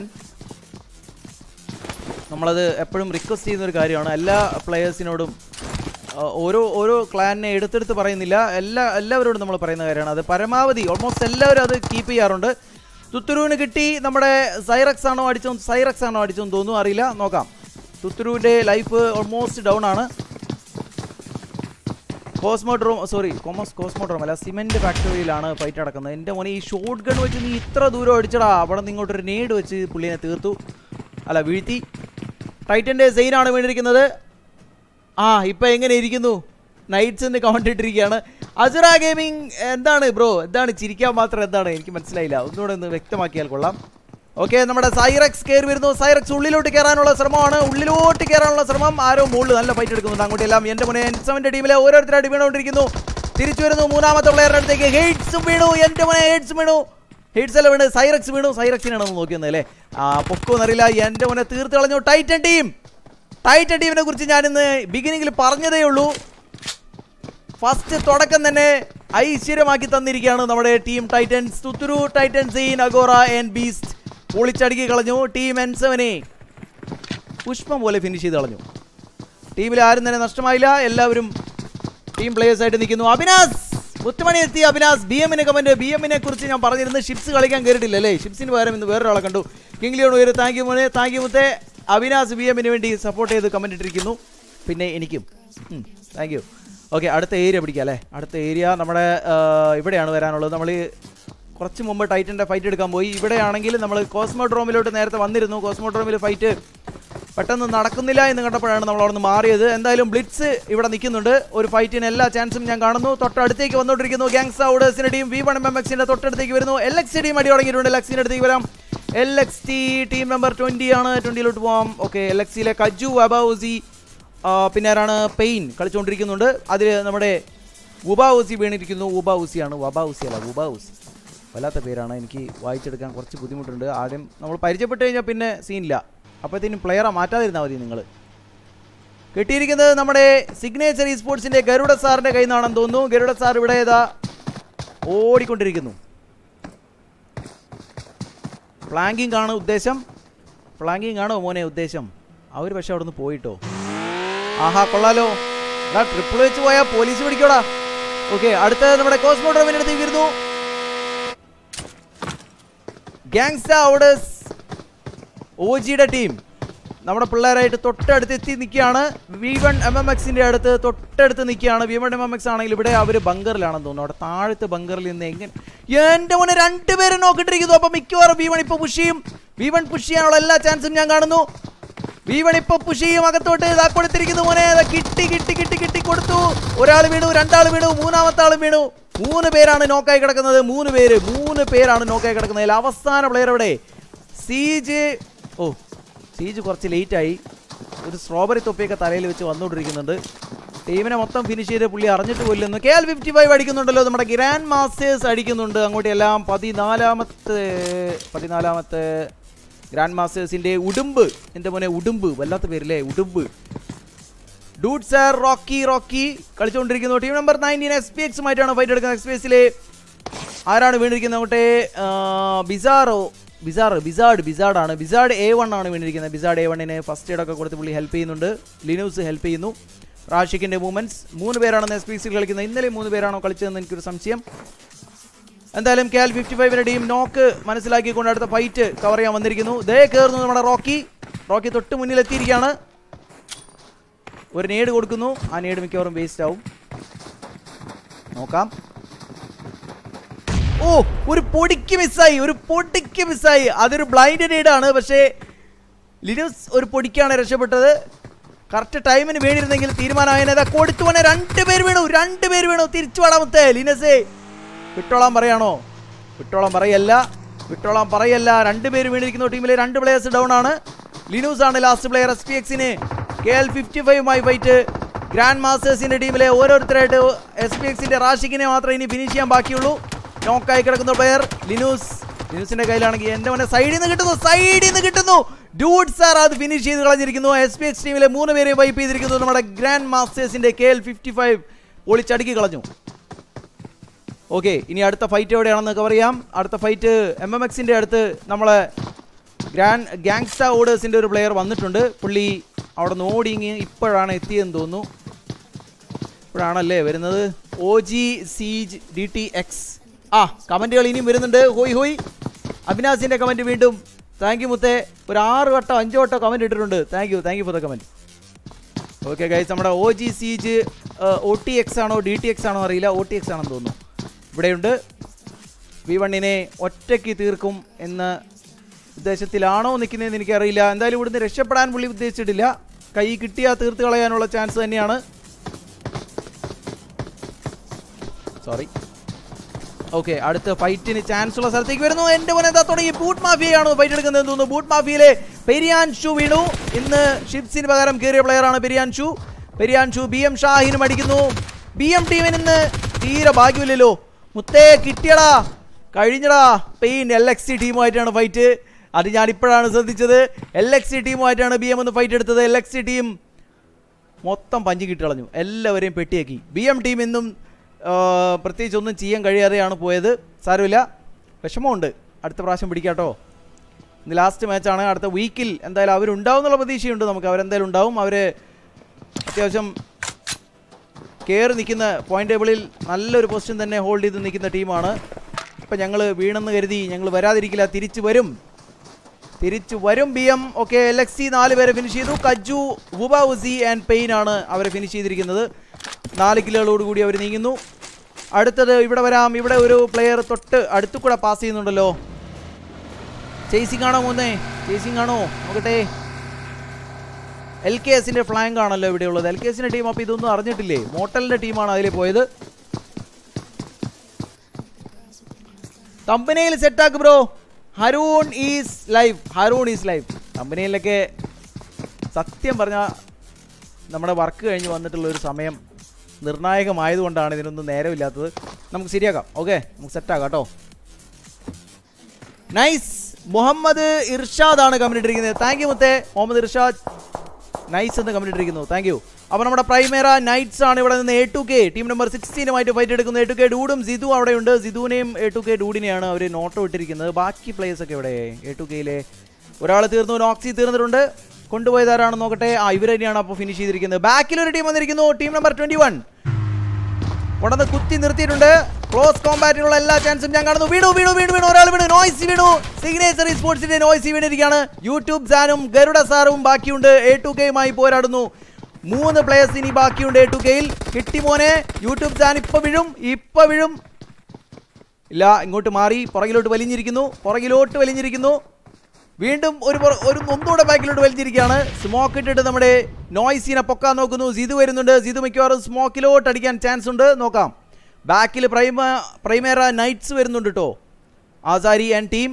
നമ്മളത് എപ്പോഴും റിക്വസ്റ്റ് ചെയ്യുന്ന ഒരു കാര്യമാണ് എല്ലാ പ്ലെയേഴ്സിനോടും ആ, ഓരോ ഓരോ ക്ലാനിനെ എടുത്തെടുത്ത് പറയുന്നില്ല എല്ലാ എല്ലാവരോടും നമ്മൾ പറയുന്ന കാര്യമാണ് അത് പരമാവധി ഓൾമോസ്റ്റ് എല്ലാവരും അത് കീപ്പ് ചെയ്യാറുണ്ട് തുത്തുരുവിന് കിട്ടി നമ്മുടെ സൈറക്സ് ആണോ അടിച്ചോ സൈറക്സ് ആണോ അടിച്ചോന്ന് തോന്നുന്നു അറിയില്ല നോക്കാം തുത്തുരുവിൻ്റെ ലൈഫ് ഓൾമോസ്റ്റ് ഡൗൺ ആണ് കോസ്മോഡ്രോം സോറി കോമോസ് കോസ്മോഡ്രോം അല്ല സിമെന്റ് ഫാക്ടറിയിലാണ് ഫൈറ്റ് നടക്കുന്നത് എൻ്റെ മോനെ ഈ ഷോട്ട് ഗൺ വെച്ച് നീ ഇത്ര ദൂരം അടിച്ചടാ അവിടെ നിന്ന് ഇങ്ങോട്ടൊരു നേട് വെച്ച് പുള്ളിനെ തീർത്തു അല്ല വീഴ്ത്തി ടൈറ്റൻ്റെ സെയിനാണ് വീണിരിക്കുന്നത് ആ ഇപ്പം എങ്ങനെ ഇരിക്കുന്നു നൈറ്റ്സ് എന്ന് കമന്റ് ഇട്ടിരിക്കുകയാണ് അസുര ഗെയിമിംഗ് എന്താണ് ബ്രോ എന്താണ് ചിരിക്കാൻ മാത്രം എന്താണ് എനിക്ക് മനസ്സിലായില്ല ഒന്നുകൂടെ ഒന്ന് വ്യക്തമാക്കിയാൽ കൊള്ളാം ഓക്കെ നമ്മുടെ സൈറക്സ് കയറി വരുന്നു സൈറക്സ് ഉള്ളിലോട്ട് കയറാനുള്ള ശ്രമമാണ് ഉള്ളിലോട്ട് കയറാനുള്ള ശ്രമം ആരോ മുകളിൽ നല്ല ഫൈറ്റ് എടുക്കുന്നുണ്ട് അങ്ങോട്ടെല്ലാം എൻ്റെ മുന്നേ എൻസവൻ്റെ ടീമിലെ ഓരോരുത്തരായിട്ട് വീണുകൊണ്ടിരിക്കുന്നു തിരിച്ചു വരുന്നു മൂന്നാമത്തെ പ്ലെയറുടെ അടുത്തേക്ക് ഹെയ്ഡ്സും വീണു എൻ്റെ മുന്നേ ഹെയ്ഡ്സും വീണു ഹെയ്ഡ്സ് അല്ല വീണ് സൈറക്സ് വീണു സൈറക്സിനാണെന്ന് നോക്കിയത് അല്ലേ ആ പൊക്കുമെന്നറിയില്ല എൻ്റെ മുന്നേ തീർത്ത് കളഞ്ഞു ടൈറ്റൻ ടീം ടൈറ്റൻ ടീമിനെ കുറിച്ച് ഞാൻ ഇന്ന് ബിഗിനിങ്ങിൽ പറഞ്ഞതേ ഉള്ളൂ ഫസ്റ്റ് തുടക്കം തന്നെ ഐശ്വര്യമാക്കി തന്നിരിക്കുകയാണ് നമ്മുടെ ടീം ടൈറ്റൻസ് തുത്തുരു Titan Zane Agora and beast പൊളിച്ചടുക്കി കളഞ്ഞു ടീം എൻ സെവനെ പുഷ്പം പോലെ ഫിനിഷ് ചെയ്ത് കളഞ്ഞു ടീമിൽ ആരും തന്നെ നഷ്ടമായില്ല എല്ലാവരും ടീം പ്ലേയേഴ്സ് ആയിട്ട് നിൽക്കുന്നു അഭിനാസ് മുത്തുമണി എത്തി അഭിനാസ് ബി എമ്മിനെ കമന്റ് ബി എമ്മിനെ കുറിച്ച് ഞാൻ പറഞ്ഞിരുന്നു ഷിപ്സ് കളിക്കാൻ കയറിയിട്ടില്ല അല്ലേ ഷിപ്സിന് പകരം ഇന്ന് വേറൊരാളെ കണ്ടു കിങ്ലിയോൺ ഒരു താങ്ക് യു മോനെ താങ്ക് യു മുത്തേ അവിനാസ് ബി എമ്മിന് വേണ്ടി സപ്പോർട്ട് ചെയ്ത് കമന്റ് ഇട്ടിരിക്കുന്നു പിന്നെ എനിക്കും താങ്ക് യു ഓക്കെ അടുത്ത ഏരിയ പിടിക്കാം അല്ലേ അടുത്ത ഏരിയ നമ്മുടെ ആ, ഇവിടെയാണ് വരാനുള്ളത് നമ്മൾ കുറച്ച് മുമ്പ് ടൈറ്റൻ്റെ ഫൈറ്റ് എടുക്കാൻ പോയി ഇവിടെയാണെങ്കിൽ നമ്മൾ കോസ്മോഡ്രോമിലോട്ട് നേരത്തെ വന്നിരുന്നു കോസ്മോഡ്രോമിൽ ഫൈറ്റ് പെട്ടെന്ന് നടക്കുന്നില്ല എന്ന് കണ്ടപ്പോഴാണ് നമ്മൾ അവിടെ നിന്ന് മാറിയത് എന്തായാലും ബ്ലിറ്റ്സ് ഇവിടെ നിൽക്കുന്നുണ്ട് ഒരു ഫൈറ്റിന് എല്ലാ ചാൻസും ഞാൻ കാണുന്നു തൊട്ടടുത്തേക്ക് വന്നുകൊണ്ടിരിക്കുന്നു ഗ്യാങ്സ് ഔഡേഴ്സിന്റെ team V one M M എക്സിന്റെ തൊട്ടടുത്തേക്ക് വരുന്നു എൽ എക്സ് ടീം അടി തുടങ്ങിയിട്ടുണ്ട് എൽ എക്സിന്റെ അടുത്തേക്ക് വരാം L X T team number twenty ആണ് ട്വന്റിയിലോട്ട് പോവാം ഓക്കെ എൽ എക്സിയിലെ കജു അബൌസി പിന്നെ ആരാണ് പെയിൻ കളിച്ചുകൊണ്ടിരിക്കുന്നുണ്ട് അതിൽ നമ്മുടെ ഉബാഊസി വീണിരിക്കുന്നു ഉബാഊസിയാണ് വബാഊസി അല്ല ഉബാഊസി വല്ലാത്ത പേരാണ് എനിക്ക് വായിച്ചെടുക്കാൻ കുറച്ച് ബുദ്ധിമുട്ടുണ്ട് ആദ്യം നമ്മൾ പരിചയപ്പെട്ട് കഴിഞ്ഞാൽ പിന്നെ സീനില്ല അപ്പോഴത്തേനും പ്ലെയറെ മാറ്റാതിരുന്നാൽ മതി നിങ്ങൾ കിട്ടിയിരിക്കുന്നത് നമ്മുടെ സിഗ്നേച്ചർ ഈ സ്പോർട്സിന്റെ ഗരുഡ സാറിന്റെ കയ്യിൽ നിന്നാണെന്ന് തോന്നുന്നു ഗരുഡ സാർ ഇവിടെ ഏതാ ഓടിക്കൊണ്ടിരിക്കുന്നു ഫ്ലാങ്കിങ് ആണ് ഉദ്ദേശം ഫ്ലാങ്കിങ് ആണോ മോനെ ഉദ്ദേശം അവർ പക്ഷെ അവിടെ നിന്ന് പോയിട്ടോ ആഹാ കൊള്ളാലോ എടാ ട്രിപ്പിൾ വെച്ച് പോയാൽ പോലീസ് പിടിക്കോടാ ഓക്കെ അടുത്ത നമ്മുടെ കോസ്മോ ഡ്രോമിൻ്റെ അടുത്തേക്ക് വരുന്നു ഗാങ്സ്റ്റ ഓഡേഴ്സ് ഒ ജിയുടെ ടീം നമ്മുടെ പിള്ളേരായിട്ട് തൊട്ടടുത്ത് എത്തി നിൽക്കുകയാണ് വി വൺ എം എം എക്സിന്റെ അടുത്ത് തൊട്ടടുത്ത് നിൽക്കുകയാണ് V one M M X ആണെങ്കിൽ ഇവിടെ അവർ ബങ്കറിലാണെന്ന് തോന്നുന്നു അവിടെ താഴത്തെ ബങ്കറിൽ നിന്ന് എങ്ങനെ എന്റെ മോനെ രണ്ടുപേരെ നോക്കിട്ടിരിക്കുന്നു അപ്പൊ മിക്കവാറും വി വൺ ഇപ്പൊ പുഷ് ചെയ്യും വി വൺ പുഷ് ചെയ്യാനുള്ള എല്ലാ ചാൻസും ഞാൻ കാണുന്നു വി വൺ ഇപ്പൊ പുഷ് ചെയ്യും അകത്തോട്ട് ഇതാ കൊടുത്തിരിക്കുന്നു മോനെ ഇതാ കിട്ടി കിട്ടി കിട്ടി കിട്ടി കൊടുത്തു ഒരാൾ വീണു രണ്ടാൾ വീണു മൂന്നാമത്തെ ആളും വീണു മൂന്ന് പേരാണ് നോക്കായി കിടക്കുന്നത് മൂന്ന് പേര് മൂന്ന് പേരാണ് നോക്കായി കിടക്കുന്നത് അതിൽ അവസാന പ്ലെയർ എവിടെ സീജ് ഓ സീജ് കുറച്ച് ലേറ്റായി ഒരു സ്ട്രോബെറി തൊപ്പിയൊക്കെ തലയിൽ വെച്ച് വന്നുകൊണ്ടിരിക്കുന്നുണ്ട് ടീമിനെ മൊത്തം ഫിനിഷ് ചെയ്ത് പുള്ളി അറിഞ്ഞിട്ട് കൊല്ലുന്നു കെ എൽ ഫിഫ്റ്റി ഫൈവ് അടിക്കുന്നുണ്ടല്ലോ നമ്മുടെ ഗ്രാൻഡ് മാസ്റ്റേഴ്സ് അടിക്കുന്നുണ്ട് അങ്ങോട്ട് എല്ലാം പതിനാലാമത്തെ പതിനാലാമത്തെ ഗ്രാൻഡ് മാസ്റ്റേഴ്സിന്റെ ഉടുമ്പ് എൻ്റെ മോനെ ഉടുമ്പ് വല്ലാത്ത പേരില്ലേ ഉടുമ്പ് ഡൂഡ് സാർ റോക്കി റോക്കി കളിച്ചുകൊണ്ടിരിക്കുന്നു team number nineteen S P എക്സുമായിട്ടാണ് ഫൈറ്റ് എടുക്കുന്നത് എക്സ് പി എസിലെ ആരാണ് വീണിരിക്കുന്നത് അങ്ങോട്ടെ ബിസാറോ ബിസാർ ബിസാഡ് ബിസാഡാണ് ബിസാഡ് എ വൺ ആണ് വീണിരിക്കുന്നത് ബിസാഡ് എ വണ്ണിന് ഫസ്റ്റ് എയ്ഡ് ഒക്കെ കൊടുത്ത് പുള്ളി ഹെൽപ്പ് ചെയ്യുന്നുണ്ട് ലിനൂസ് ഹെൽപ്പ് ചെയ്യുന്നു റാഷിക്കിന്റെ മൂവ്മെന്റ്സ് മൂന്ന് പേരാണ് എസ് പി സിയിൽ കളിക്കുന്നത് ഇന്നലെ മൂന്ന് പേരാണോ കളിച്ചതെന്ന് എനിക്കൊരു സംശയം എന്തായാലും കെ എൽ ഫിഫ്റ്റി ഫൈവിന്റെ ടീം നോക്ക് മനസ്സിലാക്കിക്കൊണ്ട് അടുത്ത ഫൈറ്റ് കവർ ചെയ്യാൻ വന്നിരിക്കുന്നു ദേ കയറുന്നു നമ്മുടെ റോക്കി റോക്കി തൊട്ട് മുന്നിൽ എത്തിയിരിക്കുകയാണ് ഒരു നേട് കൊടുക്കുന്നു ആ നേട് മിക്കവാറും വേസ്റ്റ് ആവും നോക്കാം ഓ ഒരു പൊടിക്ക് മിസ്സായി ഒരു പൊടിക്ക് മിസ്സായി അതൊരു ബ്ലൈൻഡ് നേടാണ് പക്ഷേ ലിനൂസ് ഒരു പൊടിക്കാണ് രക്ഷപ്പെട്ടത് കറക്റ്റ് ടൈമിന് വേണ്ടിയിരുന്നെങ്കിൽ തീരുമാനമായതാ കൊടുത്തു പോണേ രണ്ട് പേര് വീണു രണ്ട് പേര് വീണു തിരിച്ചു വാടാമത്തെ ലിനസേ വിട്ടോളാൻ പറയാണോ വിട്ടോളാൻ പറയല്ല വിട്ടോളാൻ പറയല്ല രണ്ട് പേര് വീണിരിക്കുന്ന ടീമിലെ രണ്ട് പ്ലേയേഴ്സ് ഡൗൺ ആണ് ലിനൂസ് ആണ് ലാസ്റ്റ് പ്ലെയർ എസ് പി എക്സിന് കെ എൽ ഫിഫ്റ്റി ഫൈവുമായി ഫൈറ്റ് ഗ്രാൻഡ് മാസ്റ്റേഴ്സിന്റെ ടീമിലെ ഓരോരുത്തരായിട്ട് എസ് പി എക്സിന്റെ റാഷിക്കിനെ മാത്രമേ ഇനി ഫിനിഷ് ചെയ്യാൻ ബാക്കിയുള്ളൂ നോക്കായി കിടക്കുന്ന പ്ലെയർ ലിനൂസ് ലിനൂസിന്റെ കയ്യിലാണെങ്കിൽ എന്റെ മോനെ സൈഡിൽ നിന്ന് കിട്ടുന്നു സൈഡിൽ നിന്ന് കിട്ടുന്നു ഡൂഡ് സാർ അത് ഫിനിഷ് ചെയ്ത് കളഞ്ഞിരിക്കുന്നു എസ് പി എക്സ് ടീമിലെ മൂന്ന് പേരെ വൈപ്പ് ചെയ്തിരിക്കുന്നു നമ്മുടെ ഗ്രാൻഡ് മാസ്റ്റേഴ്സിന്റെ കെ എൽ ഫിഫ്റ്റി ഫൈവ് ഒളിച്ചടുക്കി കളഞ്ഞു ഓക്കെ ഇനി അടുത്ത ഫൈറ്റ് എവിടെയാണെന്ന് കവർ ചെയ്യാം അടുത്ത ഫൈറ്റ് എം എം എക്സിൻ്റെ അടുത്ത് നമ്മളെ ഗ്രാൻഡ് ഗാങ്സ്റ്റ ഓഡേഴ്സിൻ്റെ ഒരു പ്ലെയർ വന്നിട്ടുണ്ട് പുള്ളി അവിടെ നിന്ന് ഓടി ഇങ്ങ് ഇപ്പോഴാണ് എത്തിയതെന്ന് തോന്നുന്നു ഇപ്പോഴാണല്ലേ വരുന്നത് O G siege D T X ആ കമൻറ്റുകൾ ഇനിയും വരുന്നുണ്ട് ഹോയ് ഹോയ് അഭിനാസിൻ്റെ കമൻറ്റ് വീണ്ടും താങ്ക് യു മുത്തേ ഒരു ആറ് വട്ടോ അഞ്ചോ വട്ടോ കമൻറ്റ് ഇട്ടിട്ടുണ്ട് thank you thank you for the comment okay guys നമ്മുടെ O G siege O T X ആണോ ഡി ടി എക്സ് ആണോ അറിയില്ല ഒ ടി എക്സ് ആണെന്ന് തോന്നുന്നു ഇവിടെയുണ്ട് വി വണ്ണിനെ ഒറ്റയ്ക്ക് തീർക്കും എന്ന ഉദ്ദേശത്തിലാണോ നിൽക്കുന്നതെന്ന് എനിക്കറിയില്ല എന്തായാലും ഇവിടുന്ന് രക്ഷപ്പെടാൻ പുള്ളി ഉദ്ദേശിച്ചിട്ടില്ല കൈ കിട്ടിയാൽ തീർത്ത് കളയാനുള്ള ചാൻസ് തന്നെയാണ് സോറി ഓക്കെ അടുത്ത ഫൈറ്റിന് ചാൻസ് ഉള്ള സ്ഥലത്തേക്ക് വരുന്നു എന്റെ മോനെ എന്താ തുടങ്ങി ബൂട്ട് മാഫിയയാണ് ഫൈറ്റ് എടുക്കുന്നത് തോന്നുന്നു ബൂട്ട് മാഫിയയിലെ പെരിയാൻ ഷു വീണു ഇന്ന് ഷിപ്സിന് പകരം കയറിയ പ്ലെയറാണ് പെരിയാൻ ഷു പെരിയാൻ ഷു ബി എം ഷാഹിനും അടിക്കുന്നു ബി എം ടീമിന് ഇന്ന് തീരെ ഭാഗ്യമില്ലല്ലോ മുത്തേ കിട്ടിയടാ കഴിഞ്ഞടാ പെയിൻ എൽ എക്സ് സി ടീമുമായിട്ടാണ് ഫൈറ്റ് അത് ഞാൻ ഇപ്പോഴാണ് ശ്രദ്ധിച്ചത് എൽ എക്സ് സി ടീമുമായിട്ടാണ് ബി എം ഒന്ന് ഫൈറ്റ് എടുത്തത് എൽ എക്സ് സി ടീം മൊത്തം പഞ്ച് കിട്ടി കളഞ്ഞു എല്ലാവരെയും പെട്ടിയാക്കി ബി എം ടീം ഇന്നും ആ, പ്രത്യേകിച്ച് ഒന്നും ചെയ്യാൻ കഴിയാതെയാണ് പോയത് സാരമില്ല വിഷമമുണ്ട് അടുത്ത പ്രാവശ്യം പിടിക്കാട്ടോ ഇന്ന് ലാസ്റ്റ് മാച്ചാണ് അടുത്ത വീക്കിൽ എന്തായാലും അവരുണ്ടാവും എന്നുള്ള പ്രതീക്ഷയുണ്ട് നമുക്ക് അവരെന്തായാലും ഉണ്ടാവും അവർ അത്യാവശ്യം കയറി നിൽക്കുന്ന പോയിന്റ് ടേബിളിൽ നല്ലൊരു പൊസിഷൻ തന്നെ ഹോൾഡ് ചെയ്ത് നിൽക്കുന്ന ടീമാണ് ഇപ്പം ഞങ്ങൾ വീണെന്ന് കരുതി ഞങ്ങൾ വരാതിരിക്കില്ല തിരിച്ചു വരും തിരിച്ചു വരും B M okay L X C നാല് പേരെ ഫിനിഷ് ചെയ്തു കജു വുബ ഉസി ആൻഡ് പെയിൻ ആണ് അവരെ ഫിനിഷ് ചെയ്തിരിക്കുന്നത് നാല് കിലോകളോട് കൂടി അവർ നീങ്ങുന്നു അടുത്തത് ഇവിടെ വരാം ഇവിടെ ഒരു പ്ലെയർ തൊട്ട് അടുത്തു കൂടെ പാസ് ചെയ്യുന്നുണ്ടല്ലോ ചേസിങ് ആണോ മൂന്നേ ചേസിങ് ആണോ നോക്കട്ടെ എൽ കെ എസിന്റെ ഫ്ലാങ്ക് ആണല്ലോ ഇവിടെ ഉള്ളത് എൽ കെ എസിന്റെ ടീം അപ്പോൾ ഇതൊന്നും അറിഞ്ഞിട്ടില്ലേ മോട്ടലിന്റെ ടീമാണ് അതിൽ പോയത് കമ്പനിയിൽ സെറ്റാക്ക് bro Haroon is live Haroon is live കമ്പനിയിലൊക്കെ സത്യം പറഞ്ഞാൽ നമ്മുടെ വർക്ക് കഴിഞ്ഞ് വന്നിട്ടുള്ള ഒരു സമയം നിർണായകമായതുകൊണ്ടാണ് ഇതിനൊന്നും നേരമില്ലാത്തത് നമുക്ക് ശരിയാക്കാം ഓക്കെ നമുക്ക് സെറ്റാക്കാം കേട്ടോ നൈസ് മുഹമ്മദ് ഇർഷാദ് ആണ് കമന്റ് ഇട്ടിരിക്കുന്നത് താങ്ക് യു മുത്തേ മുഹമ്മദ് ഇർഷാദ് നൈസ് എന്ന് കമന്റ് ഇട്ടിരിക്കുന്നു താങ്ക് യു അപ്പോൾ നമ്മുടെ പ്രൈമേറ നൈറ്റ്സ് ആണ് ഇവിടെ നിന്ന് A two K team number സിക്സ്റ്റീനുമായിട്ട് ഫൈറ്റ് എടുക്കുന്നത് എ ടു കെ ഡൂഡും സിധു അവിടെയുണ്ട് സിധുവിനെയും എ ടു കെ ഡൂഡിനെയാണ് അവർ നോട്ടോ ഇട്ടിരിക്കുന്നത് ബാക്കി പ്ലേയേഴ്സ് ഒക്കെ ഇവിടെ എ ടു കെയിലെ ഒരാൾ തീർന്നു നോക്സി തീർന്നിട്ടുണ്ട് കൊണ്ടുപോയത് ആരാണെന്ന് നോക്കട്ടെ ആ ഇവർ തന്നെയാണ് അപ്പോൾ ഫിനിഷ് ചെയ്തിരിക്കുന്നത് ബാക്കിൽ ഒരു ടീം വന്നിരിക്കുന്നു ടീം നമ്പർ ട്വന്റി വൺ ഉടനെ കുത്തി നിർത്തിയിട്ടുണ്ട് ക്ലോസ് കോമ്പാറ്റിനുള്ള എല്ലാ ചാൻസും ഞാൻ കാണുന്നു വീണു വീണു വീണു വീണു ഒരാൾ വീണു നോയ്സി വീണു സിഗ്നേച്ചർ സ്പോർട്സിന്റെ നോയ്സി വീണിരിക്കുകയാണ് യൂട്യൂബ് സാനും ഗരുഡ സാറും ബാക്കിയുണ്ട് എ ടു കെയുമായി പോരാടുന്നു മൂന്ന് പ്ലേയേഴ്സ് ഇനി ബാക്കിയുണ്ട് എ ടു കെയിൽ കിട്ടി മോനെ യൂട്യൂബ് സാൻ ഇപ്പൊ വീഴും ഇപ്പൊ വീഴും ഇല്ല ഇങ്ങോട്ട് മാറി പുറകിലോട്ട് വലിഞ്ഞിരിക്കുന്നു പുറകിലോട്ട് വലിഞ്ഞിരിക്കുന്നു വീണ്ടും ഒരു പുറ- ഒരു ഒന്നുകൂടെ ബാക്കിലോട്ട് വലിച്ചിരിക്കുകയാണ് സ്മോക്ക് ഇട്ടിട്ട് നമ്മുടെ നോയ്സിനെ പൊക്കാൻ നോക്കുന്നു സിതു വരുന്നുണ്ട് സിതു മിക്കവാറും സ്മോക്കിലോട്ട് അടിക്കാൻ ചാൻസ് ഉണ്ട് നോക്കാം ബാക്കിൽ പ്രൈമ പ്രൈമേറ നൈറ്റ്സ് വരുന്നുണ്ട് കേട്ടോ ആസാരി ആൻഡ് ടീം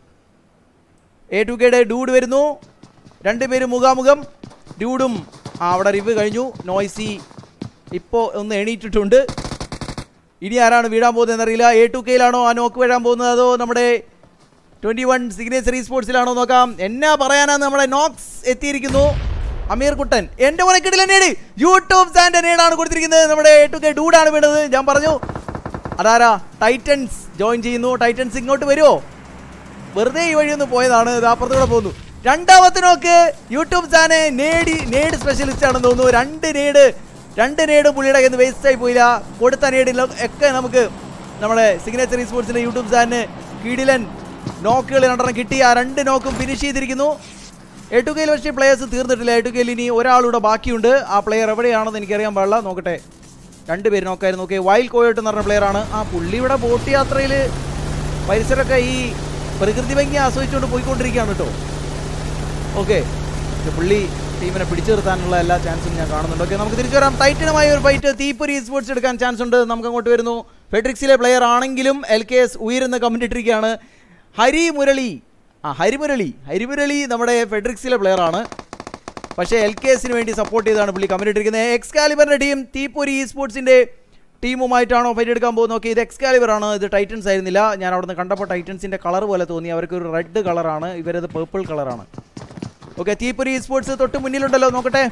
എ ടു കെയുടെ ഡൂഡ് വരുന്നു രണ്ടുപേരും മുഖാമുഖം ഡ്യൂഡും ആ അവിടെ റിവ് കഴിഞ്ഞു നോയ്സി ഇപ്പോൾ ഒന്ന് എണീറ്റിട്ടുണ്ട് ഇനി ആരാണ് വീഴാൻ പോകുന്നത് എന്നറിയില്ല എ ടു കെയിലാണോ ആ നോക്ക് വീഴാൻ പോകുന്നത് അതോ നമ്മുടെ ട്വൻറ്റി വൺ സിഗ്നേച്ചർ സ്പോർട്സിലാണോ നോക്കാം എന്നാ പറയാനാണ് നമ്മുടെ നോക്സ് എത്തിയിരിക്കുന്നു അമീർ കുട്ടൻ എൻ്റെ മോനെ കിട്ടില്ല നേടി യൂട്യൂബ് സാൻ്റെ നേടാണ് കൊടുത്തിരിക്കുന്നത് നമ്മുടെ എ ടു കെ ഡൂഡാണ് വീണത് ഞാൻ പറഞ്ഞു അതാരാ ടൈറ്റൻസ് ജോയിൻ ചെയ്യുന്നു ടൈറ്റൻസ് ഇങ്ങോട്ട് വരുമോ വെറുതെ ഈ വഴി ഒന്ന് പോയതാണ് ഇത് അപ്പുറത്തൂടെ പോകുന്നു രണ്ടാമത്തെ നോക്ക് യൂട്യൂബ് ചാനെ നേടി നേട് സ്പെഷ്യലിസ്റ്റ് ആണെന്ന് തോന്നുന്നു രണ്ട് നേട് രണ്ട് നേട് പുള്ളിയുടെ കയ്യിൽ വേസ്റ്റ് ആയി പോയില്ല കൊടുത്ത നേടില്ല ഒക്കെ നമുക്ക് നമ്മുടെ സിഗ്നേച്ചർ സ്പോർട്സിന്റെ യൂട്യൂബ് ചാനലിന് കീടിലൻ നോക്കുകൾ രണ്ടെണ്ണം കിട്ടി ആ രണ്ട് നോക്കും ഫിനിഷ് ചെയ്തിരിക്കുന്നു എട്ടുകയിൽ പക്ഷേ പ്ലേയേഴ്സ് തീർന്നിട്ടില്ല എട്ടുകയിൽ ഇനി ഒരാളൂടെ ബാക്കിയുണ്ട് ആ പ്ലെയർ എവിടെയാണെന്ന് എനിക്കറിയാൻ പാടില്ല നോക്കട്ടെ രണ്ട് പേര് നോക്കായിരുന്നു ഓക്കെ വൈൽഡ് കോയോട്ട് എന്ന് പറഞ്ഞ പ്ലെയർ ആണ് ആ പുള്ളിയുടെ ബോട്ട് യാത്രയിൽ പരിസരമൊക്കെ ഈ പ്രകൃതി ഭംഗി ആസ്വദിച്ചുകൊണ്ട് പോയിക്കൊണ്ടിരിക്കുകയാണ് കേട്ടോ ഓക്കെ പുള്ളി ടീമിനെ പിടിച്ചു നിർത്താനുള്ള എല്ലാ ചാൻസും ഞാൻ കാണുന്നുണ്ട് ഓക്കെ നമുക്ക് തിരിച്ചു വരാം ടൈറ്റനുമായ ഒരു ഫൈറ്റ് തീപ്പൊരി സ്പോർട്സ് എടുക്കാൻ ചാൻസ് ഉണ്ട് നമുക്ക് അങ്ങോട്ട് വരുന്നു ഫെഡറിക്സിലെ പ്ലെയർ ആണെങ്കിലും എൽ കെ എസ് ഉയരുന്ന കമന്റ് ഇട്ടിരിക്കുകയാണ് ഹരി മുരളി ആ ഹരിമുരളി ഹരിമുരളി നമ്മുടെ ഫെഡറിക്സിലെ പ്ലെയർ ആണ് പക്ഷേ എൽ കെ എസിന് വേണ്ടി സപ്പോർട്ട് ചെയ്താണ് പുള്ളി കമന്റ് ഇട്ടിരിക്കുന്നത് എക്സ്കാലിബറിന്റെ ടീം തീപ്പൊരി സ്പോർട്സിന്റെ ടീമുമായിട്ടാണോ ഫൈറ്റ് എടുക്കാൻ പോകുന്നത് ഓക്കെ ഇത് എക്സ്കാലിബർ ആണ് ഇത് ടൈറ്റൻസ് ആയിരുന്നില്ല ഞാൻ അവിടെ നിന്ന് കണ്ടപ്പോൾ ടൈറ്റൻസിന്റെ കളർ പോലെ തോന്നി അവർക്ക് ഒരു റെഡ് കളറാണ് ഇവരത് പേർപ്പിൾ കളറാണ് ഓക്കെ തീപ്പൊരി സ്പോർട്സ് തൊട്ട് മുന്നിലുണ്ടല്ലോ നോക്കട്ടെ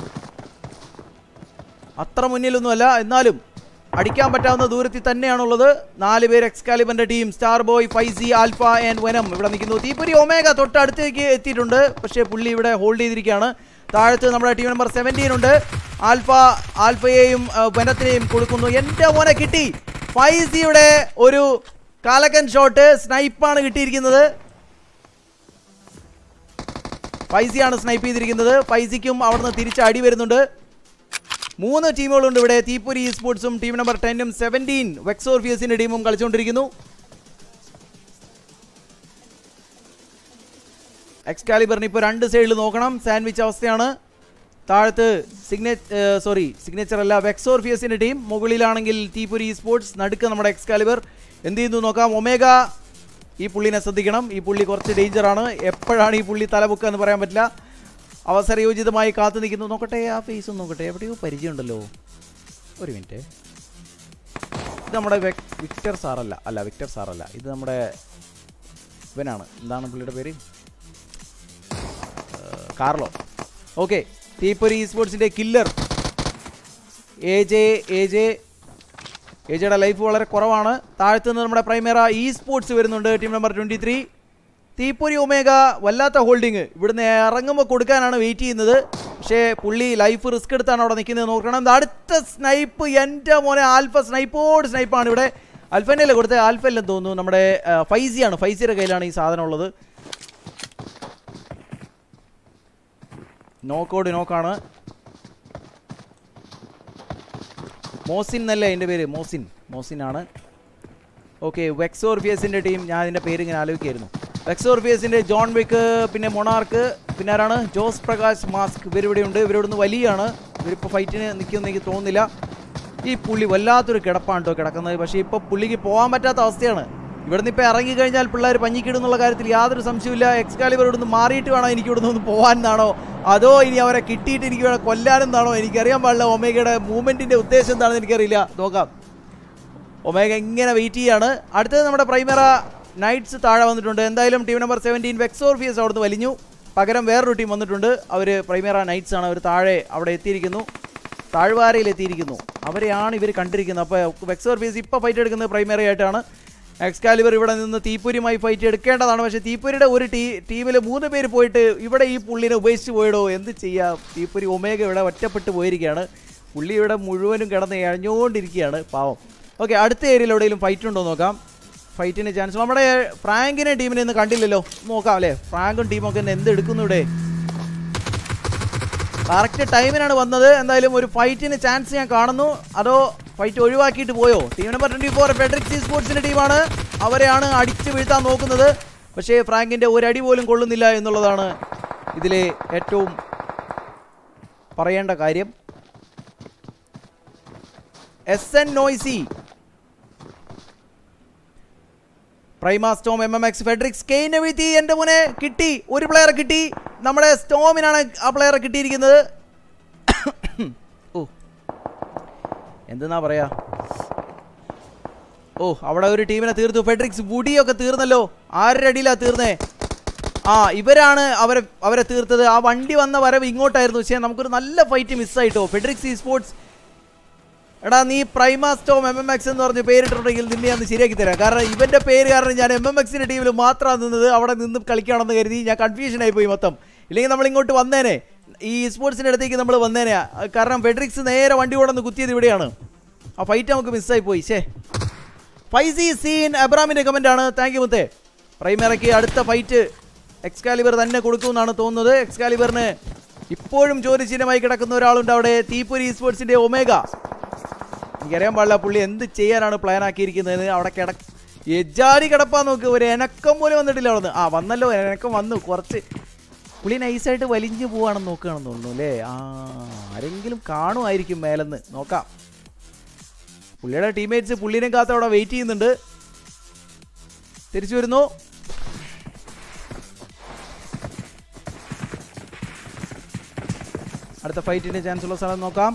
അത്ര മുന്നിലൊന്നുമല്ല എന്നാലും അടിക്കാൻ പറ്റാവുന്ന ദൂരത്തിൽ തന്നെയാണുള്ളത് നാല് പേര് എക്സ്കാലിബറിന്റെ team star boy Faizi Alpha and വനം ഇവിടെ നിൽക്കുന്നു തീപ്പൊരി ഒമേഗ തൊട്ട് അടുത്തേക്ക് എത്തിയിട്ടുണ്ട് പക്ഷേ പുള്ളി ഇവിടെ ഹോൾഡ് ചെയ്തിരിക്കുകയാണ് താഴത്ത് നമ്മുടെ ടീം നമ്പർ സെവൻറ്റീൻ ഉണ്ട് ആൽഫ ആൽഫയെയും ആ, വനത്തിനെയും കൊടുക്കുന്നു എൻ്റെ മോനെ കിട്ടി ഫൈസിയുടെ ഒരു കാലക്കൻ ഷോട്ട് സ്നൈപ്പാണ് കിട്ടിയിരിക്കുന്നത് ഫൈസിയാണ് സ്നൈപ്പ് ചെയ്തിരിക്കുന്നത് ഫൈസിക്കും അവിടുന്ന് തിരിച്ച് അടി വരുന്നുണ്ട് മൂന്ന് ടീമുകളുണ്ട് ഇവിടെ തീപ്പൊരി സ്പോർട്സും ടീം നമ്പർ ടെന്നും സെവൻറ്റീൻ വെക്സോർഫിയസിന്റെ ടീമും കളിച്ചുകൊണ്ടിരിക്കുന്നു എക്സ്കാലിബറിന് ഇപ്പോൾ രണ്ട് സൈഡിൽ നോക്കണം സാൻഡ്വിച്ച് അവസ്ഥയാണ് താഴത്ത് സിഗ്നേ സോറി സിഗ്നേച്ചർ അല്ല വെക്സോർഫിയസിന്റെ ടീം മുകളിലാണെങ്കിൽ തീപ്പൊരി സ്പോർട്സ് നടുക്ക് നമ്മുടെ എക്സ്കാലിബർ എന്ത് ചെയ്യുന്നു നോക്കാം ഒമേഗ ഈ പുള്ളിനെ ശ്രദ്ധിക്കണം ഈ പുള്ളി കുറച്ച് ഡേഞ്ചറാണ് എപ്പോഴാണ് ഈ പുള്ളി തലപൊക്കുക എന്ന് പറയാൻ പറ്റില്ല അവസരയോചിതമായി കാത്തു നിൽക്കുന്നു നോക്കട്ടെ ആ ഫേസ് ഒന്ന് നോക്കട്ടെ എവിടെയോ പരിചയമുണ്ടല്ലോ ഒരു മിനിറ്റ് ഇത് നമ്മുടെ വെക്- വിക്ടർ സാറല്ല അല്ല വിക്ടർ സാറല്ല ഇത് നമ്മുടെ ഇവനാണ് എന്താണ് പുള്ളിയുടെ പേര് ഏഹ്, കാർലോ ഓക്കെ തീപ്പൊരി സ്പോർട്സിൻ്റെ killer A J A J A ജെയുടെ ലൈഫ് വളരെ കുറവാണ് താഴത്ത് നിന്ന് നമ്മുടെ പ്രൈമേറ ഇ സ്പോർട്സ് വരുന്നുണ്ട് ടീം നമ്പർ ട്വൻറ്റി ത്രീ തീപ്പൊരി ഒമേഗ വല്ലാത്ത ഹോൾഡിങ് ഇവിടുന്ന് ഇറങ്ങുമ്പോൾ കൊടുക്കാനാണ് വെയിറ്റ് ചെയ്യുന്നത് പക്ഷേ പുള്ളി ലൈഫ് റിസ്ക് എടുത്താണ് അവിടെ നിൽക്കുന്നത് നോക്കണം ഇത് അടുത്ത സ്നൈപ്പ് എൻ്റെ മോനെ ആൽഫ സ്നൈപ്പോട് സ്നൈപ്പാണ് ഇവിടെ അൽഫനല്ലേ കൊടുത്തത് ആൽഫല്ലെന്ന് തോന്നുന്നു നമ്മുടെ ആ, ഫൈസിയാണ് ഫൈസിയുടെ കയ്യിലാണ് ഈ സാധനം ഉള്ളത് നോക്കോട് നോക്കാണ് മോസിൻ എന്നല്ലേ എൻ്റെ പേര് മോസിൻ മോസിൻ ആണ് ഓക്കെ വെക്സോർഫിയസിൻ്റെ ടീം ഞാൻ അതിൻ്റെ പേര് ഇങ്ങനെ ആലോചിക്കായിരുന്നു വെക്സോർഫിയസിൻ്റെ ജോൺ വിക്ക് പിന്നെ മൊണാർക്ക് പിന്നെ ആരാണ് ജോസ് പ്രകാശ് മാസ്ക് ഇവരിവിടെ ഉണ്ട് ഇവരിവിടുന്ന് വലിയാണ് ഇവരിപ്പോൾ ഫൈറ്റിന് നിൽക്കുമെന്ന് എനിക്ക് തോന്നുന്നില്ല ഈ പുള്ളി വല്ലാത്തൊരു കിടപ്പാണ് കേട്ടോ കിടക്കുന്നത് പക്ഷേ ഇപ്പോൾ പുള്ളിക്ക് പോകാൻ പറ്റാത്ത അവസ്ഥയാണ് ഇവിടുന്ന് ഇപ്പോൾ ഇറങ്ങി കഴിഞ്ഞാൽ പിള്ളേർ പഞ്ഞിക്കിടുന്നുള്ള കാര്യത്തിൽ യാതൊരു സംശയമില്ല എക്സ്കാലിബർ ഇവിടുന്ന് മാറിയിട്ട് വേണോ എനിക്ക് ഇവിടുന്ന് ഒന്ന് പോകാനെന്നാണോ അതോ ഇനി അവരെ കിട്ടിയിട്ട് എനിക്ക് വേണം കൊല്ലാനെന്നാണോ എനിക്കറിയാൻ പാടില്ല ഒമേഗയുടെ മൂവ്മെൻറ്റിൻ്റെ ഉദ്ദേശം എന്താണെന്ന് എനിക്കറിയില്ല നോക്കാം ഒമേഗ ഇങ്ങനെ വെയിറ്റ് ചെയ്യാണ് അടുത്തത് നമ്മുടെ പ്രൈമറ നൈറ്റ്സ് താഴെ വന്നിട്ടുണ്ട് എന്തായാലും ടീം നമ്പർ സെവൻറ്റീൻ വെക്സോർഫിയസ് അവിടുന്ന് വലിഞ്ഞു പകരം വേറൊരു ടീം വന്നിട്ടുണ്ട് അവർ പ്രൈമറ നൈറ്റ്സ് ആണ് അവർ താഴെ അവിടെ എത്തിയിരിക്കുന്നു താഴ്വാരയിൽ എത്തിയിരിക്കുന്നു അവരെയാണ് ഇവർ കണ്ടിരിക്കുന്നത് അപ്പോൾ വെക്സോർഫിയസ് ഇപ്പോൾ ഫൈറ്റ് എടുക്കുന്നത് പ്രൈമറി ആയിട്ടാണ് എക്സ്കാലിബർ ഇവിടെ നിന്ന് തീപ്പൂരിയുമായി ഫൈറ്റ് എടുക്കേണ്ടതാണ് പക്ഷേ തീപ്പൂരിയുടെ ഒരു ടീ ടീമിൽ മൂന്ന് പേര് പോയിട്ട് ഇവിടെ ഈ പുള്ളിനെ ഉപേക്ഷിച്ച് പോയിടോ എന്ത് ചെയ്യാം തീപ്പൂരി ഒമേഗ ഇവിടെ ഒറ്റപ്പെട്ട് പോയിരിക്കുകയാണ് പുള്ളി ഇവിടെ മുഴുവനും കിടന്ന് ഇഴഞ്ഞുകൊണ്ടിരിക്കുകയാണ് പാവം ഓക്കെ അടുത്ത ഏരിയയിൽ എവിടെയെങ്കിലും ഫൈറ്റ് ഉണ്ടോ എന്ന് നോക്കാം ഫൈറ്റിന് ചാൻസ് നമ്മുടെ ഫ്രാങ്കിനെ ടീമിനെ ഇന്ന് കണ്ടില്ലല്ലോ നോക്കാം അല്ലേ ഫ്രാങ്കും ടീമൊക്കെ ഇന്ന് എന്ത് എടുക്കുന്നു ഇവിടെ കറക്റ്റ് ടൈമിനാണ് വന്നത് എന്തായാലും ഒരു ഫൈറ്റിന് ചാൻസ് ഞാൻ കാണുന്നു അതോ ഫൈറ്റ് ഒഴിവാക്കിയിട്ട് പോയോ team number twenty four Federick C സ്പോർട്സിൻ്റെ ടീമാണ് അവരെയാണ് അടിച്ചു വീഴ്ത്താൻ നോക്കുന്നത് പക്ഷേ ഫ്രാങ്കിൻ്റെ ഒരടി പോലും കൊള്ളുന്നില്ല എന്നുള്ളതാണ് ഇതിലെ ഏറ്റവും പറയേണ്ട കാര്യം S N Noisy Prima Storm M M X Federicks കെയിനെ വീഴ്ത്തി എൻ്റെ മുനെ കിട്ടി ഒരു പ്ലെയറെ കിട്ടി നമ്മുടെ സ്റ്റോമിനാണ് ആ പ്ലെയറെ കിട്ടിയിരിക്കുന്നത് ഓ എന്തെന്നാ പറയാ ഓ അവിടെ ഒരു ടീമിനെ തീർത്തു ഫെഡറിക്സ് വുഡിയൊക്കെ തീർന്നല്ലോ ആരുടെ അടിയിലാണ് തീർന്നേ ആ ഇവരാണ് അവരെ അവരെ തീർത്തത് ആ വണ്ടി വന്ന വരവ് ഇങ്ങോട്ടായിരുന്നു പക്ഷേ നമുക്കൊരു നല്ല ഫൈറ്റ് മിസ്സായിട്ടോ ഫെഡറിക്സ് ഈ സ്പോർട്സ് എടാ നീ പ്രൈമാസ്റ്റോം എം എം എക്സ് എന്ന് പറഞ്ഞ് പേരിട്ടിട്ടുണ്ടെങ്കിൽ നിന്നെ ഞാൻ ശരിയാക്കി തരാം കാരണം ഇവന്റെ പേര് കാരണം ഞാൻ എം എം എക്സിന്റെ ടീമിൽ മാത്രമാണ് നിന്നത് അവിടെ നിന്ന് കളിക്കുകയാണെന്ന് കരുതി ഞാൻ കൺഫ്യൂഷൻ ആയി പോയി മൊത്തം ഇല്ലെങ്കിൽ നമ്മൾ ഇങ്ങോട്ട് വന്നേനെ ഈ സ്പോർട്സിന്റെ അടുത്തേക്ക് നമ്മൾ വന്നേനെ കാരണം ഫെഡറിക്സ് നേരെ വണ്ടി കൊണ്ടൊന്ന് കുത്തിയത് ഇവിടെയാണ് ആ ഫൈറ്റ് നമുക്ക് മിസ്സായി പോയി ശേ ഫൈസി സീൻ അബ്രാമിന്റെ കമന്റ് ആണ് താങ്ക് യു മുത്തേ പ്രൈമറയ്ക്ക് അടുത്ത ഫൈറ്റ് എക്സ്കാലിബർ തന്നെ കൊടുക്കുമെന്നാണ് തോന്നുന്നത് എക്സ്കാലിബറിന് ഇപ്പോഴും ചോദ്യചിഹ്നമായി കിടക്കുന്ന ഒരാളുണ്ട് അവിടെ തീപ്പൊരി സ്പോർട്സിന്റെ ഒമേഗ എനിക്കറിയാൻ പാടില്ല പുള്ളി എന്ത് ചെയ്യാനാണ് പ്ലാൻ ആക്കിയിരിക്കുന്നത് അവിടെ കിട എജാരി കിടപ്പാൻ നോക്ക് ഒരു എനക്കം പോലും വന്നിട്ടില്ല അവിടെ ആ വന്നല്ലോ എനക്കം വന്നു കുറച്ച് പുള്ളി നൈസായിട്ട് വലിഞ്ഞു പോവാണെന്ന് നോക്കുകയാണെന്ന് തോന്നുന്നു അല്ലേ ആ ആരെങ്കിലും കാണുമായിരിക്കും മേലെന്ന് നോക്കാം പുള്ളിയുടെ ടീംമേറ്റ്സ് പുള്ളിനെ കാത്ത് അവിടെ വെയിറ്റ് ചെയ്യുന്നുണ്ട് തിരിച്ചു വരുന്നു അടുത്ത ഫൈറ്റിന്റെ ചാൻസ് ഉള്ള സ്ഥലം നോക്കാം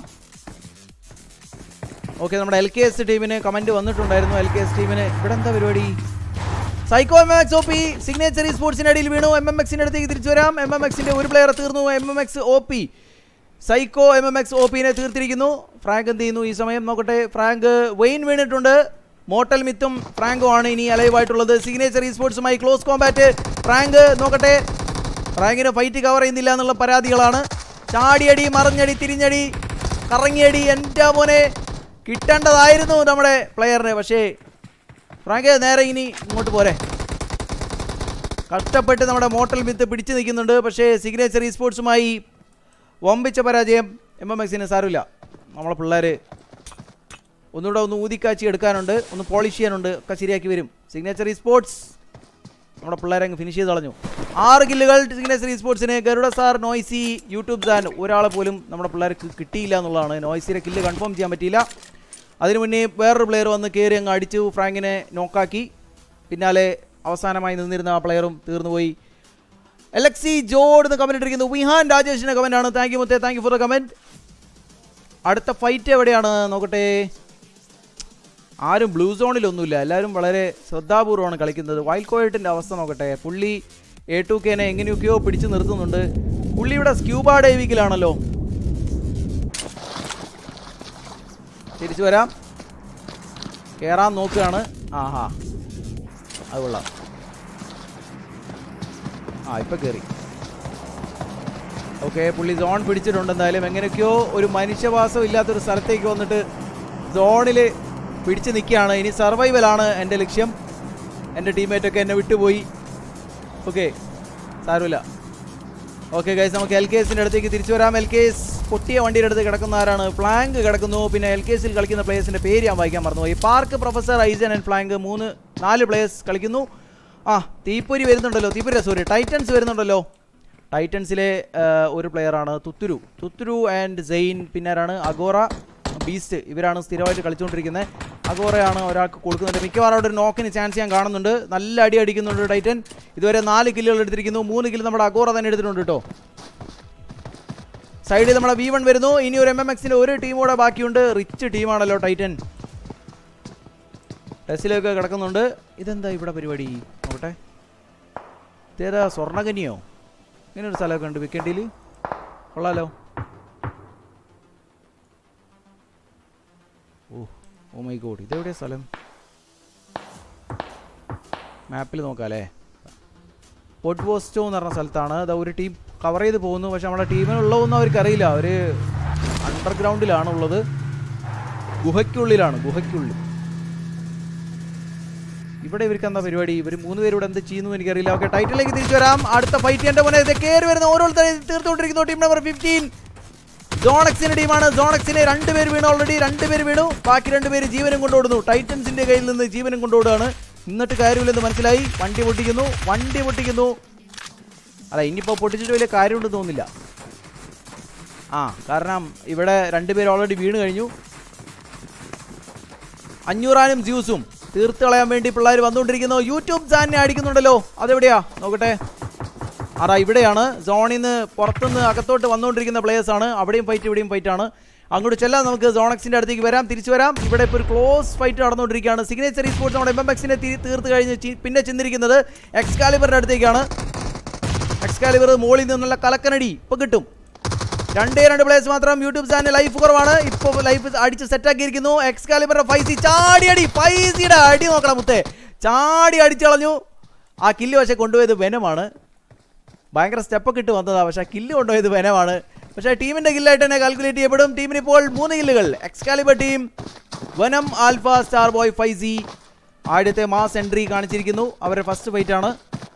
ഓക്കെ നമ്മുടെ എൽ കെ എസ് ടീമിന് കമന്റ് വന്നിട്ടുണ്ടായിരുന്നു എൽ കെ എസ് ടീമിന് ഇവിടെ എന്താ പരിപാടി psycho M M X O P signature ഈ സ്പോർട്സിന്റെ അടിയിൽ വീണു എം എം എക്സിന്റെ അടുത്തേക്ക് തിരിച്ചു വരാം എം എം എക്സിന്റെ ഒരു പ്ലെയർ തീർന്നു M M X O P psycho M M X O പിനെ തീർത്തിരിക്കുന്നു ഫ്രാങ്ക് എന്ത് ചെയ്യുന്നു ഈ സമയം നോക്കട്ടെ ഫ്രാങ്ക് വെയിൻ വീണിട്ടുണ്ട് മോട്ടൽ മിത്തും ഫ്രാങ്കും ആണ് ഇനി അലൈവ് ആയിട്ടുള്ളത് സിഗ്നേച്ചർ ഈ സ്പോർട്സുമായി ക്ലോസ് കോമ്പാറ്റ് ഫ്രാങ്ക് നോക്കട്ടെ ഫ്രാങ്കിന് ഫൈറ്റ് കവർ ചെയ്യുന്നില്ല എന്നുള്ള പരാതികളാണ് ചാടിയടി മറിഞ്ഞടി തിരിഞ്ഞടി കറങ്ങിയടി എൻ്റെ മോനെ കിട്ടേണ്ടതായിരുന്നു നമ്മുടെ പ്ലെയറിന് പക്ഷേ ഫ്രാങ്ക് നേരെ ഇനി ഇങ്ങോട്ട് പോരെ കഷ്ടപ്പെട്ട് നമ്മുടെ മോട്ടൽ മിത്ത് പിടിച്ചു നിൽക്കുന്നുണ്ട് പക്ഷേ സിഗ്നേച്ചർ ഈ സ്പോർട്സുമായി വമ്പിച്ച പരാജയം എം എം എക്സിന് സാരമില്ല നമ്മളെ പിള്ളേർ ഒന്നുകൂടെ ഒന്ന് ഊതിക്കാച്ചി എടുക്കാനുണ്ട് ഒന്ന് പോളിഷ് ചെയ്യാനുണ്ട് ഒക്കെ ശരിയാക്കി വരും സിഗ്നേച്ചർ ഈ സ്പോർട്സ് നമ്മുടെ പിള്ളേരെ അങ്ങ് ഫിനിഷ് ചെയ്ത് കളഞ്ഞു ആറ് കില്ലുകൾ സിഗ്നേച്ചർ ഈ സ്പോർട്സിന് ഗരുഡ സാർ നോയ്സി യൂട്യൂബ് ചാൻ ഒരാളെ പോലും നമ്മുടെ പിള്ളേർക്ക് കിട്ടിയില്ല എന്നുള്ളതാണ് നോയ്സിയുടെ കില്ല് കൺഫേം ചെയ്യാൻ പറ്റിയില്ല അതിനു മുന്നേ വേറൊരു പ്ലെയർ വന്ന് കയറി അങ്ങ് അടിച്ചു ഫ്രാങ്കിനെ നോക്കാക്കി പിന്നാലെ അവസാനമായി നിന്നിരുന്ന ആ പ്ലെയറും തീർന്നുപോയി എലക്സി ജോഡ് എന്ന് കമന്റ് ഇട്ടിരിക്കുന്നു വിഹാൻ രാജേഷിന്റെ കമന്റ് ആണ് താങ്ക് യു മുത്തേ thank you for the comment അടുത്ത ഫൈറ്റ് എവിടെയാണ് നോക്കട്ടെ ആരും ബ്ലൂ സോണിലൊന്നുമില്ല എല്ലാവരും വളരെ ശ്രദ്ധാപൂർവ്വമാണ് കളിക്കുന്നത് വൈൽഡ് കോയറ്റിൻ്റെ അവസ്ഥ നോക്കട്ടെ പുള്ളി എ ടു കെനെ എങ്ങനെയൊക്കെയോ പിടിച്ചു നിർത്തുന്നുണ്ട് പുള്ളി ഇവിടെ സ്ക്യൂബ ഡൈവിങ്ങിലാണല്ലോ തിരിച്ചു വരാം കയറാൻ നോക്കുകയാണ് ആഹാ അത് കൊള്ളാം ആ ഇപ്പൊ കയറി ഓക്കെ പുള്ളി സോൺ പിടിച്ചിട്ടുണ്ട് എന്തായാലും എങ്ങനെയൊക്കെയോ ഒരു മനുഷ്യവാസം ഇല്ലാത്തൊരു സ്ഥലത്തേക്ക് വന്നിട്ട് സോണിൽ പിടിച്ച് നിൽക്കുകയാണ് ഇനി സർവൈവലാണ് എൻ്റെ ലക്ഷ്യം എൻ്റെ ടീമേറ്റൊക്കെ എന്നെ വിട്ടുപോയി ഓക്കെ സാരമില്ല ഓക്കെ ഗൈസ് നമുക്ക് എൽ കെ എസിൻ്റെ അടുത്തേക്ക് തിരിച്ചു വരാം എൽ കെ എസ് പൊട്ടിയ വണ്ടിയുടെ അടുത്ത് കിടക്കുന്ന ആരാണ് ഫ്ലാങ്ക് കിടക്കുന്നു പിന്നെ എൽ കെ എസിൽ കളിക്കുന്ന പ്ലേയേഴ്സിൻ്റെ പേര് ഞാൻ വായിക്കാൻ മറന്നുപോയി park professor Eisen and Flank മൂന്ന് നാല് പ്ലേയേഴ്സ് കളിക്കുന്നു ആ തീപ്പൊരി വരുന്നുണ്ടല്ലോ തീപ്പൊരി സോറി ടൈറ്റൻസ് വരുന്നുണ്ടല്ലോ ടൈറ്റൻസിലെ ആ, ഒരു പ്ലെയറാണ് തുത്തുരു തുത്തുരു ആൻഡ് സെയിൻ പിന്നെ ആരാണ് അഗോറ ബീസ്റ്റ് ഇവരാണ് സ്ഥിരമായിട്ട് കളിച്ചുകൊണ്ടിരിക്കുന്നത് അഗോറയാണ് ഒരാൾക്ക് കൊടുക്കുന്നുണ്ട് മിക്കവാറും അവിടെ ഒരു നോക്കിന് ചാൻസ് ഞാൻ കാണുന്നുണ്ട് നല്ല അടി അടിക്കുന്നുണ്ട് ടൈറ്റൻ ഇതുവരെ നാല് കില്ലുകൾ എടുത്തിരിക്കുന്നു മൂന്ന് കില്ല് നമ്മുടെ അഗോറ തന്നെ എടുത്തിട്ടുണ്ട് കേട്ടോ സൈഡിൽ നമ്മുടെ വി വൺ വരുന്നു ഇനി ഒരു എം എം എക്സിൻ്റെ ഒരു ടീം കൂടെ ബാക്കിയുണ്ട് റിച്ച് ടീമാണല്ലോ ടൈറ്റൻ ടെസ്റ്റിലൊക്കെ കിടക്കുന്നുണ്ട് ഇതെന്താ ഇവിടെ പരിപാടി നോക്കട്ടെ ഇതേതാ സ്വർണ്ണകനിയോ ഇങ്ങനെ ഒരു സ്ഥലമൊക്കെ ഉണ്ട് വിക്കൻഡിയിൽ കൊള്ളാലോ ഓ ഓ മൈ ഗോഡ് ഇതെവിടെയാ സ്ഥലം മാപ്പിൽ നോക്കാം അല്ലേ പൊട്ട് പോസ്റ്റോ എന്ന് പറഞ്ഞ സ്ഥലത്താണ് അത് ഒരു ടീം കവർ ചെയ്ത് പോകുന്നു പക്ഷെ നമ്മുടെ ടീമിനുള്ളതൊന്നും അവർക്കറിയില്ല അവർ അണ്ടർഗ്രൗണ്ടിലാണ് ഉള്ളത് ഗുഹയ്ക്കുള്ളിലാണ് ഗുഹയ്ക്കുള്ളിൽ ഇവിടെ ഇവർക്ക് എന്താ പരിപാടി ഇവർ മൂന്ന് പേരോട് എന്ത് ചെയ്യുന്നു എനിക്കറിയില്ല ഓക്കെ ടൈറ്റിലേക്ക് തിരിച്ചു വരാം അടുത്ത ഫൈറ്റ് എൻ്റെ മുന്നേ ഇത് കയറി വരുന്ന ഓരോരുത്തരെ തീർത്തുകൊണ്ടിരിക്കുന്നു ടീം നമ്പർ ഫിഫ്റ്റീൻ ജോണക്സിന്റെ ടീമാണ് ജോണക്സിനെ രണ്ടുപേര് വീണു ഓൾറെഡി രണ്ടുപേര് വീണു ബാക്കി രണ്ടുപേര് ജീവനും കൊണ്ടുപോടുന്നു ടൈറ്റൻസിന്റെ കയ്യിൽ നിന്ന് ജീവനും കൊണ്ടുപോടുകയാണ് എന്നിട്ട് കാര്യമില്ലെന്ന് മനസ്സിലായി വണ്ടി പൊട്ടിക്കുന്നു വണ്ടി പൊട്ടിക്കുന്നു അല്ല ഇനിയിപ്പോൾ പൊട്ടിച്ചിട്ട് വലിയ കാര്യമുണ്ടെന്ന് തോന്നുന്നില്ല ആ കാരണം ഇവിടെ രണ്ടുപേര് ഓൾറെഡി വീണ് കഴിഞ്ഞു അഞ്ഞൂറാനും ജ്യൂസും തീർത്ത് കളയാൻ വേണ്ടി പിള്ളേർ വന്നുകൊണ്ടിരിക്കുന്നു യൂട്യൂബ് ചാനലിനെ അടിക്കുന്നുണ്ടല്ലോ അതെവിടെയാ നോക്കട്ടെ അതാ ഇവിടെയാണ് സോണിൽ നിന്ന് പുറത്തുനിന്ന് അകത്തോട്ട് വന്നുകൊണ്ടിരിക്കുന്ന പ്ലേയേഴ്സ് ആണ് അവിടെയും ഫൈറ്റ് ഇവിടെയും ഫൈറ്റ് ആണ് അങ്ങോട്ട് ചെല്ലാം നമുക്ക് സോണക്സിന്റെ അടുത്തേക്ക് വരാം തിരിച്ചു വരാം ഇവിടെ ഇപ്പോൾ ഒരു ക്ലോസ് ഫൈറ്റ് നടന്നുകൊണ്ടിരിക്കുകയാണ് സിഗ്നേച്ചർ ഈ സ്പോർട്സ് നമ്മുടെ എം എം എക്സിനെ തീർത്ത് കഴിഞ്ഞ് ചി- പിന്നെ ചെന്നിരിക്കുന്നത് എക്സ്കാലിബറിന്റെ അടുത്തേക്കാണ് എക്സ്കാലിബർ മുകളിൽ നിന്നുള്ള കലക്കനടി ഇപ്പൊ കിട്ടും രണ്ടേ രണ്ട് പ്ലേയേഴ്സ് മാത്രം യൂട്യൂബ് ചാനൽ ലൈഫ് കുറവാണ് ഇപ്പോൾ ലൈഫ് അടിച്ച് സെറ്റാക്കിയിരിക്കുന്നു എക്സ്കാലിബറിന്റെ ഫൈസി ചാടി അടി ഫൈസിയുടെ അടി നോക്കണം മുത്തേ ചാടി അടിച്ചളഞ്ഞു ആ കില്ല് പക്ഷെ കൊണ്ടുപോയത് വെനമാണ് ഭയങ്കര സ്റ്റെപ്പൊക്കെ ഇട്ട് വന്നതാണ് പക്ഷേ കില്ല് കൊണ്ടുപോയത് വെനമാണ് പക്ഷേ ടീമിന്റെ കില്ലായിട്ട് തന്നെ കാൽക്കുലേറ്റ് ചെയ്യപ്പെടും ടീമിന് ഇപ്പോൾ മൂന്ന് കില്ലുകൾ എക്സ്കാലിബർ ടീം വനം ആൽഫ സ്റ്റാർ ബോയ് ഫൈസി ആദ്യത്തെ മാസ് എൻട്രി കാണിച്ചിരിക്കുന്നു അവരുടെ ഫസ്റ്റ് ഫൈറ്റ് ആണ്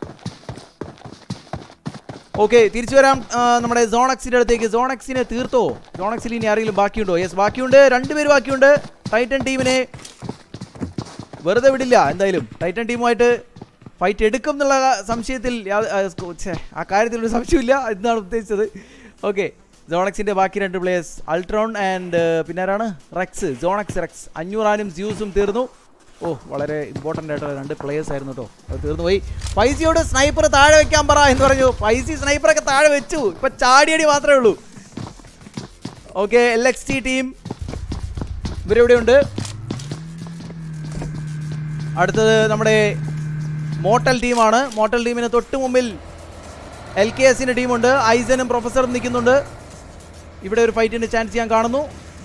ഓക്കെ തിരിച്ചു വരാം ആ, നമ്മുടെ സോണക്സിന്റെ അടുത്തേക്ക് സോണക്സിനെ തീർത്തോ സോണക്സിൽ ഇനി ആരെങ്കിലും ബാക്കിയുണ്ടോ യെസ് ബാക്കിയുണ്ട് രണ്ടുപേര് ബാക്കിയുണ്ട് ടൈറ്റൻ ടീമിനെ വെറുതെ വിടില്ല എന്തായാലും ടൈറ്റൻ ടീമുമായിട്ട് ഫൈറ്റ് എടുക്കും എന്നുള്ള സംശയത്തിൽ യാ- ആ, സ്കോ- ഛേ, ആ കാര്യത്തിൽ ഒരു സംശയമില്ല എന്നാണ് ഉദ്ദേശിച്ചത് ഓക്കെ സോണക്സിന്റെ ബാക്കി രണ്ട് പ്ലേയേഴ്സ് അൾട്രോൺ ആൻഡ് പിന്നെ ആരാണ് റെക്സ് സോണക്സ് റെക്സ് അഞ്ഞൂറാനും ജ്യൂസും തീർന്നു ഓ വളരെ ഇമ്പോർട്ടൻ്റ് ആയിട്ടുള്ള രണ്ട് പ്ലേയേഴ്സ് ആയിരുന്നു കേട്ടോ അത് തീർന്നു പോയി പൈസയോട് സ്നൈപ്പർ താഴെ വെക്കാൻ പറ എന്ന് പറഞ്ഞു പൈസ സ്നൈപ്പറൊക്കെ താഴെ വെച്ചു ഇപ്പൊ ചാടിയടി മാത്രമേ ഉള്ളൂ okay L X T team ഇവരെവിടെയുണ്ട് അടുത്തത് നമ്മുടെ മോട്ടൽ ടീമാണ് മോട്ടൽ ടീമിന് തൊട്ട് മുമ്പിൽ എൽ കെ എസിന്റെ ടീമുണ്ട് ഐസനും പ്രൊഫസറും നിൽക്കുന്നുണ്ട് ഇവിടെ ഒരു ഫൈറ്റിന്റെ ചാൻസ് ഞാൻ കാണുന്നു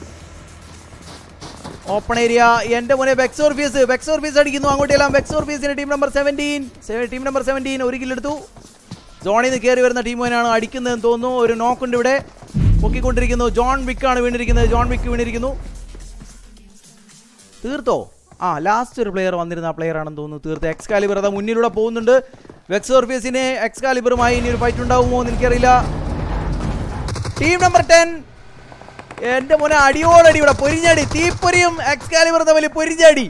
ഓപ്പൺ ഏരിയ എന്റെ മുന്നേ ബെക്സോർ ഫീസ് ബെക്സോർ ഫീസ് അടിക്കുന്നു അങ്ങോട്ടെല്ലാം ബെക്സോർ ഫീസിന്റെ team number seventeen team number seventeen ഒരു കില്ലെടുത്തു സോണിൽ നിന്ന് കയറി വരുന്ന ടീം തന്നെയാണ് അടിക്കുന്നതെന്ന് തോന്നുന്നു ഒരു നോക്കുണ്ട് ഇവിടെ പൊക്കിക്കൊണ്ടിരിക്കുന്നു ജോൺ വിക്കാണ് വീണിരിക്കുന്നത് ജോൺ വിക്ക് വീണിരിക്കുന്നു തീർത്തോ ആ ലാസ്റ്റ് ഒരു പ്ലെയർ വന്നിരുന്ന ആ പ്ലെയർ ആണെന്ന് തോന്നുന്നു തീർത്ത് എക്സ് കാലിബർ അതാ മുന്നിലൂടെ പോകുന്നുണ്ട് വെക്സ് ഓർഫീസിന് എക്സ് കാലിബറുമായി ഇനി ഒരു ഫൈറ്റ് ഉണ്ടാവുമോ എന്ന് എനിക്കറിയില്ല ടീം നമ്പർ ടെൻ എന്റെ മോനെ അടിയോടടി ഇവിടെ പൊരിഞ്ഞടി തീപ്പൊരിയും എക്സ് കാലിബർ തമ്മിൽ പൊരിഞ്ഞടി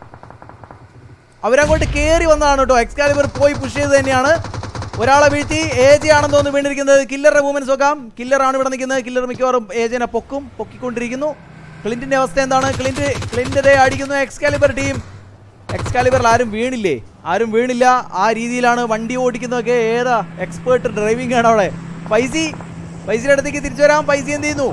അവരങ്ങോട്ട് കയറി വന്നതാണ് കേട്ടോ എക്സ് കാലിബർ പോയി പുഷ് ചെയ്ത് തന്നെയാണ് ഒരാളെ വീഴ്ത്തി ഏജ് ആണെന്ന് തോന്നുന്നു വീണിരിക്കുന്നത് കില്ലറുടെ മൂവ്മെന്റ്സ് നോക്കാം കില്ലറാണ് ഇവിടെ നിൽക്കുന്നത് കില്ലർ മിക്കവാറും ഏജനെ പൊക്കും പൊക്കിക്കൊണ്ടിരിക്കുന്നു ക്ലിന്റിന്റെ അവസ്ഥ എന്താണ് ക്ലിന്റ് ക്ലിന്റിനെ അടിക്കുന്നു എക്സ് കാലിബർ ടീം എക്സ് കാലിബറിൽ ആരും വീണില്ലേ ആരും വീണില്ല ആ രീതിയിലാണ് വണ്ടി ഓടിക്കുന്നതൊക്കെ ഏതാ എക്സ്പേർട്ട് ഡ്രൈവിംഗ് ആണ് അവിടെ പൈസി പൈസയുടെ അടുത്തേക്ക് തിരിച്ചു വരാം പൈസ എന്ത് ചെയ്യുന്നു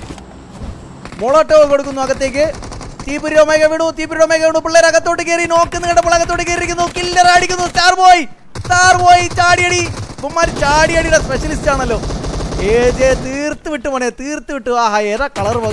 മോളോട്ടോ കൊടുക്കുന്നു അകത്തേക്ക് തീപുരി ഒമേഗ വീണു തീപുരി ഒമേഗ വീണു പിള്ളേർ അകത്തോട്ട് കയറി നോക്കുന്ന കണ്ടപ്പോൾ അകത്തോട്ട് കയറിയിരിക്കുന്നു കില്ലർ അടിക്കുന്നു സ്റ്റാർ ബോയ് സ്റ്റാർ ബോയ് ചാടിയടി ഇവന്മാർ ചാടിയടിയുടെ സ്പെഷ്യലിസ്റ്റ് ആണല്ലോ ഏജെ തീർത്ത് വിട്ടു മോനെ തീർത്ത് വിട്ടു ആഹാ ഏതാ കളർ വക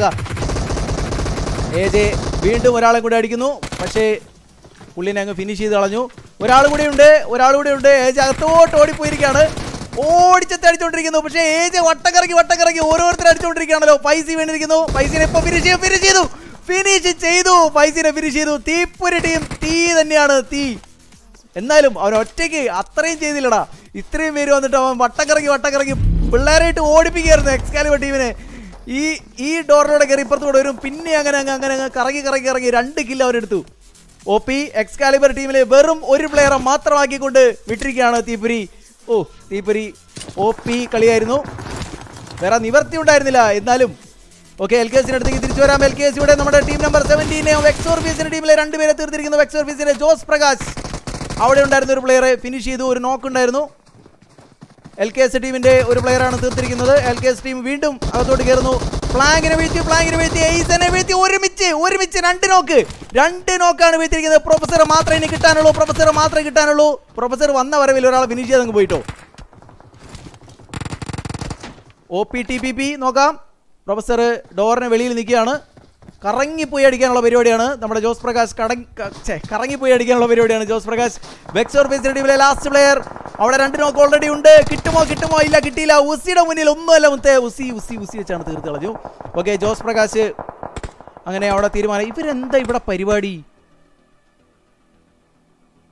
ഏജെ വീണ്ടും ഒരാളെ കൂടി അടിക്കുന്നു പക്ഷേ പുള്ളിനെ അങ്ങ് ഫിനിഷ് ചെയ്ത് കളഞ്ഞു ഒരാൾ കൂടി ഉണ്ട് ഒരാൾ കൂടി ഉണ്ട് ഏജ് അകത്തോട്ട് ഓടിപ്പോയിരിക്കുകയാണ് ഓടിച്ചെത്തി അടിച്ചോണ്ടിരിക്കുന്നു പക്ഷേ ഏജ് വട്ടം കറങ്ങി വട്ടം കറങ്ങി ഓരോരുത്തർ അടിച്ചോണ്ടിരിക്കുകയാണല്ലോ പൈസ വീണിരിക്കുന്നു പൈസനെ ഇപ്പൊ ഫിനിഷ് ചെയ്യും ഫിനിഷ് ചെയ്തു ഫിനിഷ് ചെയ്തു പൈസനെ ഫിനിഷ് ചെയ്തു തീപ്പൊരി ടീം തീ തന്നെയാണ് തീ എന്നാലും അവൻ ഒറ്റയ്ക്ക് അത്രയും ചെയ്തില്ലടാ ഇത്രയും പേര് വന്നിട്ട് അവൻ വട്ടം കറങ്ങി വട്ടം കറങ്ങി പിള്ളേരായിട്ട് ഓടിപ്പിക്കുകയായിരുന്നു എക്സ്കാലിബർ ടീമിനെ ഈ ഈ ഡോറിലൂടെ കയറി ഇപ്പുറത്ത് കൂടെ വരും പിന്നെ അങ്ങനെ അങ്ങ് അങ്ങനെ അങ്ങ് കറങ്ങി കറങ്ങി കറങ്ങി രണ്ട് കില്ല് അവരെടുത്തു ഒ പി എക്സ്കാലിബർ ടീമിലെ വെറും ഒരു പ്ലെയറെ മാത്രമാക്കിക്കൊണ്ട് വിട്ടിരിക്കുകയാണ് തീപ്പുരി ഓ തീപ്പുരി ഒ പി കളിയായിരുന്നു വേറെ നിവർത്തി ഉണ്ടായിരുന്നില്ല എന്നാലും ഓക്കെ എൽ കെ എസിന്റെ അടുത്തേക്ക് തിരിച്ചു വരാം എൽ കെ എസ് ഇവിടെ നമ്മുടെ ടീം നമ്പർ സെവൻറ്റീനെ വെക്സോർഫീസിന്റെ ടീമിലെ രണ്ടുപേരെ തീർത്തിരിക്കുന്നു വെക്സോർഫീസിന്റെ ജോസ് പ്രകാശ് അവിടെ ഉണ്ടായിരുന്ന ഒരു പ്ലെയറെ ഫിനിഷ് ചെയ്തു ഒരു നോക്ക് ഉണ്ടായിരുന്നു എൽ കെ എസ് ടീമിന്റെ ഒരു പ്ലെയറാണ് തീർത്തിരിക്കുന്നത് എൽ കെ എസ് ടീം വീണ്ടും അകത്തോട്ട് കയറുന്നു ഫ്ലാങ്കിനെ വീഴ്ത്തി ഫ്ലാങ്കിനെ വീഴ്ത്തി എയ്സനെ വീഴ്ത്തി ഒരുമിച്ച് ഒരുമിച്ച് രണ്ട് നോക്ക് രണ്ട് നോക്കാണ് വീഴ്ത്തിയിരിക്കുന്നത് പ്രൊഫസർ മാത്രമേ ഇനി കിട്ടാനുള്ളൂ പ്രൊഫസർ മാത്രമേ കിട്ടാനുള്ളൂ പ്രൊഫസർ വന്ന വരവിൽ ഒരാളെ ഫിനിഷ് ചെയ്ത് അങ്ങ് പോയിട്ടോ O P T P P നോക്കാം പ്രൊഫസർ ഡോറിന് വെളിയിൽ നിൽക്കുകയാണ് കറങ്ങിപ്പോയി അടിക്കാനുള്ള പരിപാടിയാണ് നമ്മുടെ ജോസ് പ്രകാശ് കടങ്ങി ക- ഛെ, കറങ്ങിപ്പോയി അടിക്കാനുള്ള പരിപാടിയാണ് ജോസ് പ്രകാശ് വെക്സോർ ഫേസിന്റെ ടീമിലെ ലാസ്റ്റ് പ്ലെയർ അവിടെ രണ്ട് നോക്ക് ഓൾറെഡി ഉണ്ട് കിട്ടുമോ കിട്ടുമോ ഇല്ല കിട്ടിയില്ല ഉസിയുടെ മുന്നിൽ ഒന്നുമല്ല മുത്തേ ഉസി ഉസി ഉസി വെച്ചാണ് തീർത്ത് കളഞ്ഞു ഓക്കെ ജോസ് പ്രകാശ് അങ്ങനെ അവിടെ തീരുമാനം ഇവരെന്താ ഇവിടെ പരിപാടി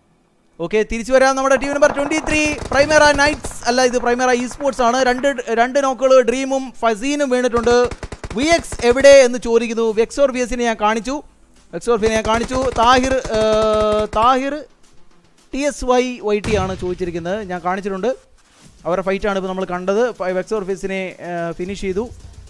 ഓക്കെ തിരിച്ചു വരാം നമ്മുടെ team number twenty three Primera Knights അല്ല ഇത് പ്രൈമറ ഇ സ്പോർട്സ് ആണ് രണ്ട് രണ്ട് നോക്കുകൾ ഡ്രീമും ഫസീനും വീണിട്ടുണ്ട് വി എക്സ് എവിടെ എന്ന് ചോദിക്കുന്നു വെക്സോർ വി എസിനെ ഞാൻ കാണിച്ചു വെക്സോർ ഫിനെ ഞാൻ കാണിച്ചു താഹിർ ആ, Tahir T S Y Y T ആണ് ചോദിച്ചിരിക്കുന്നത് ഞാൻ കാണിച്ചിട്ടുണ്ട് അവരുടെ ഫൈറ്റാണ് ഇപ്പോൾ നമ്മൾ കണ്ടത് വെക്സോർ ഫിസിനെ ഫിനിഷ് ചെയ്തു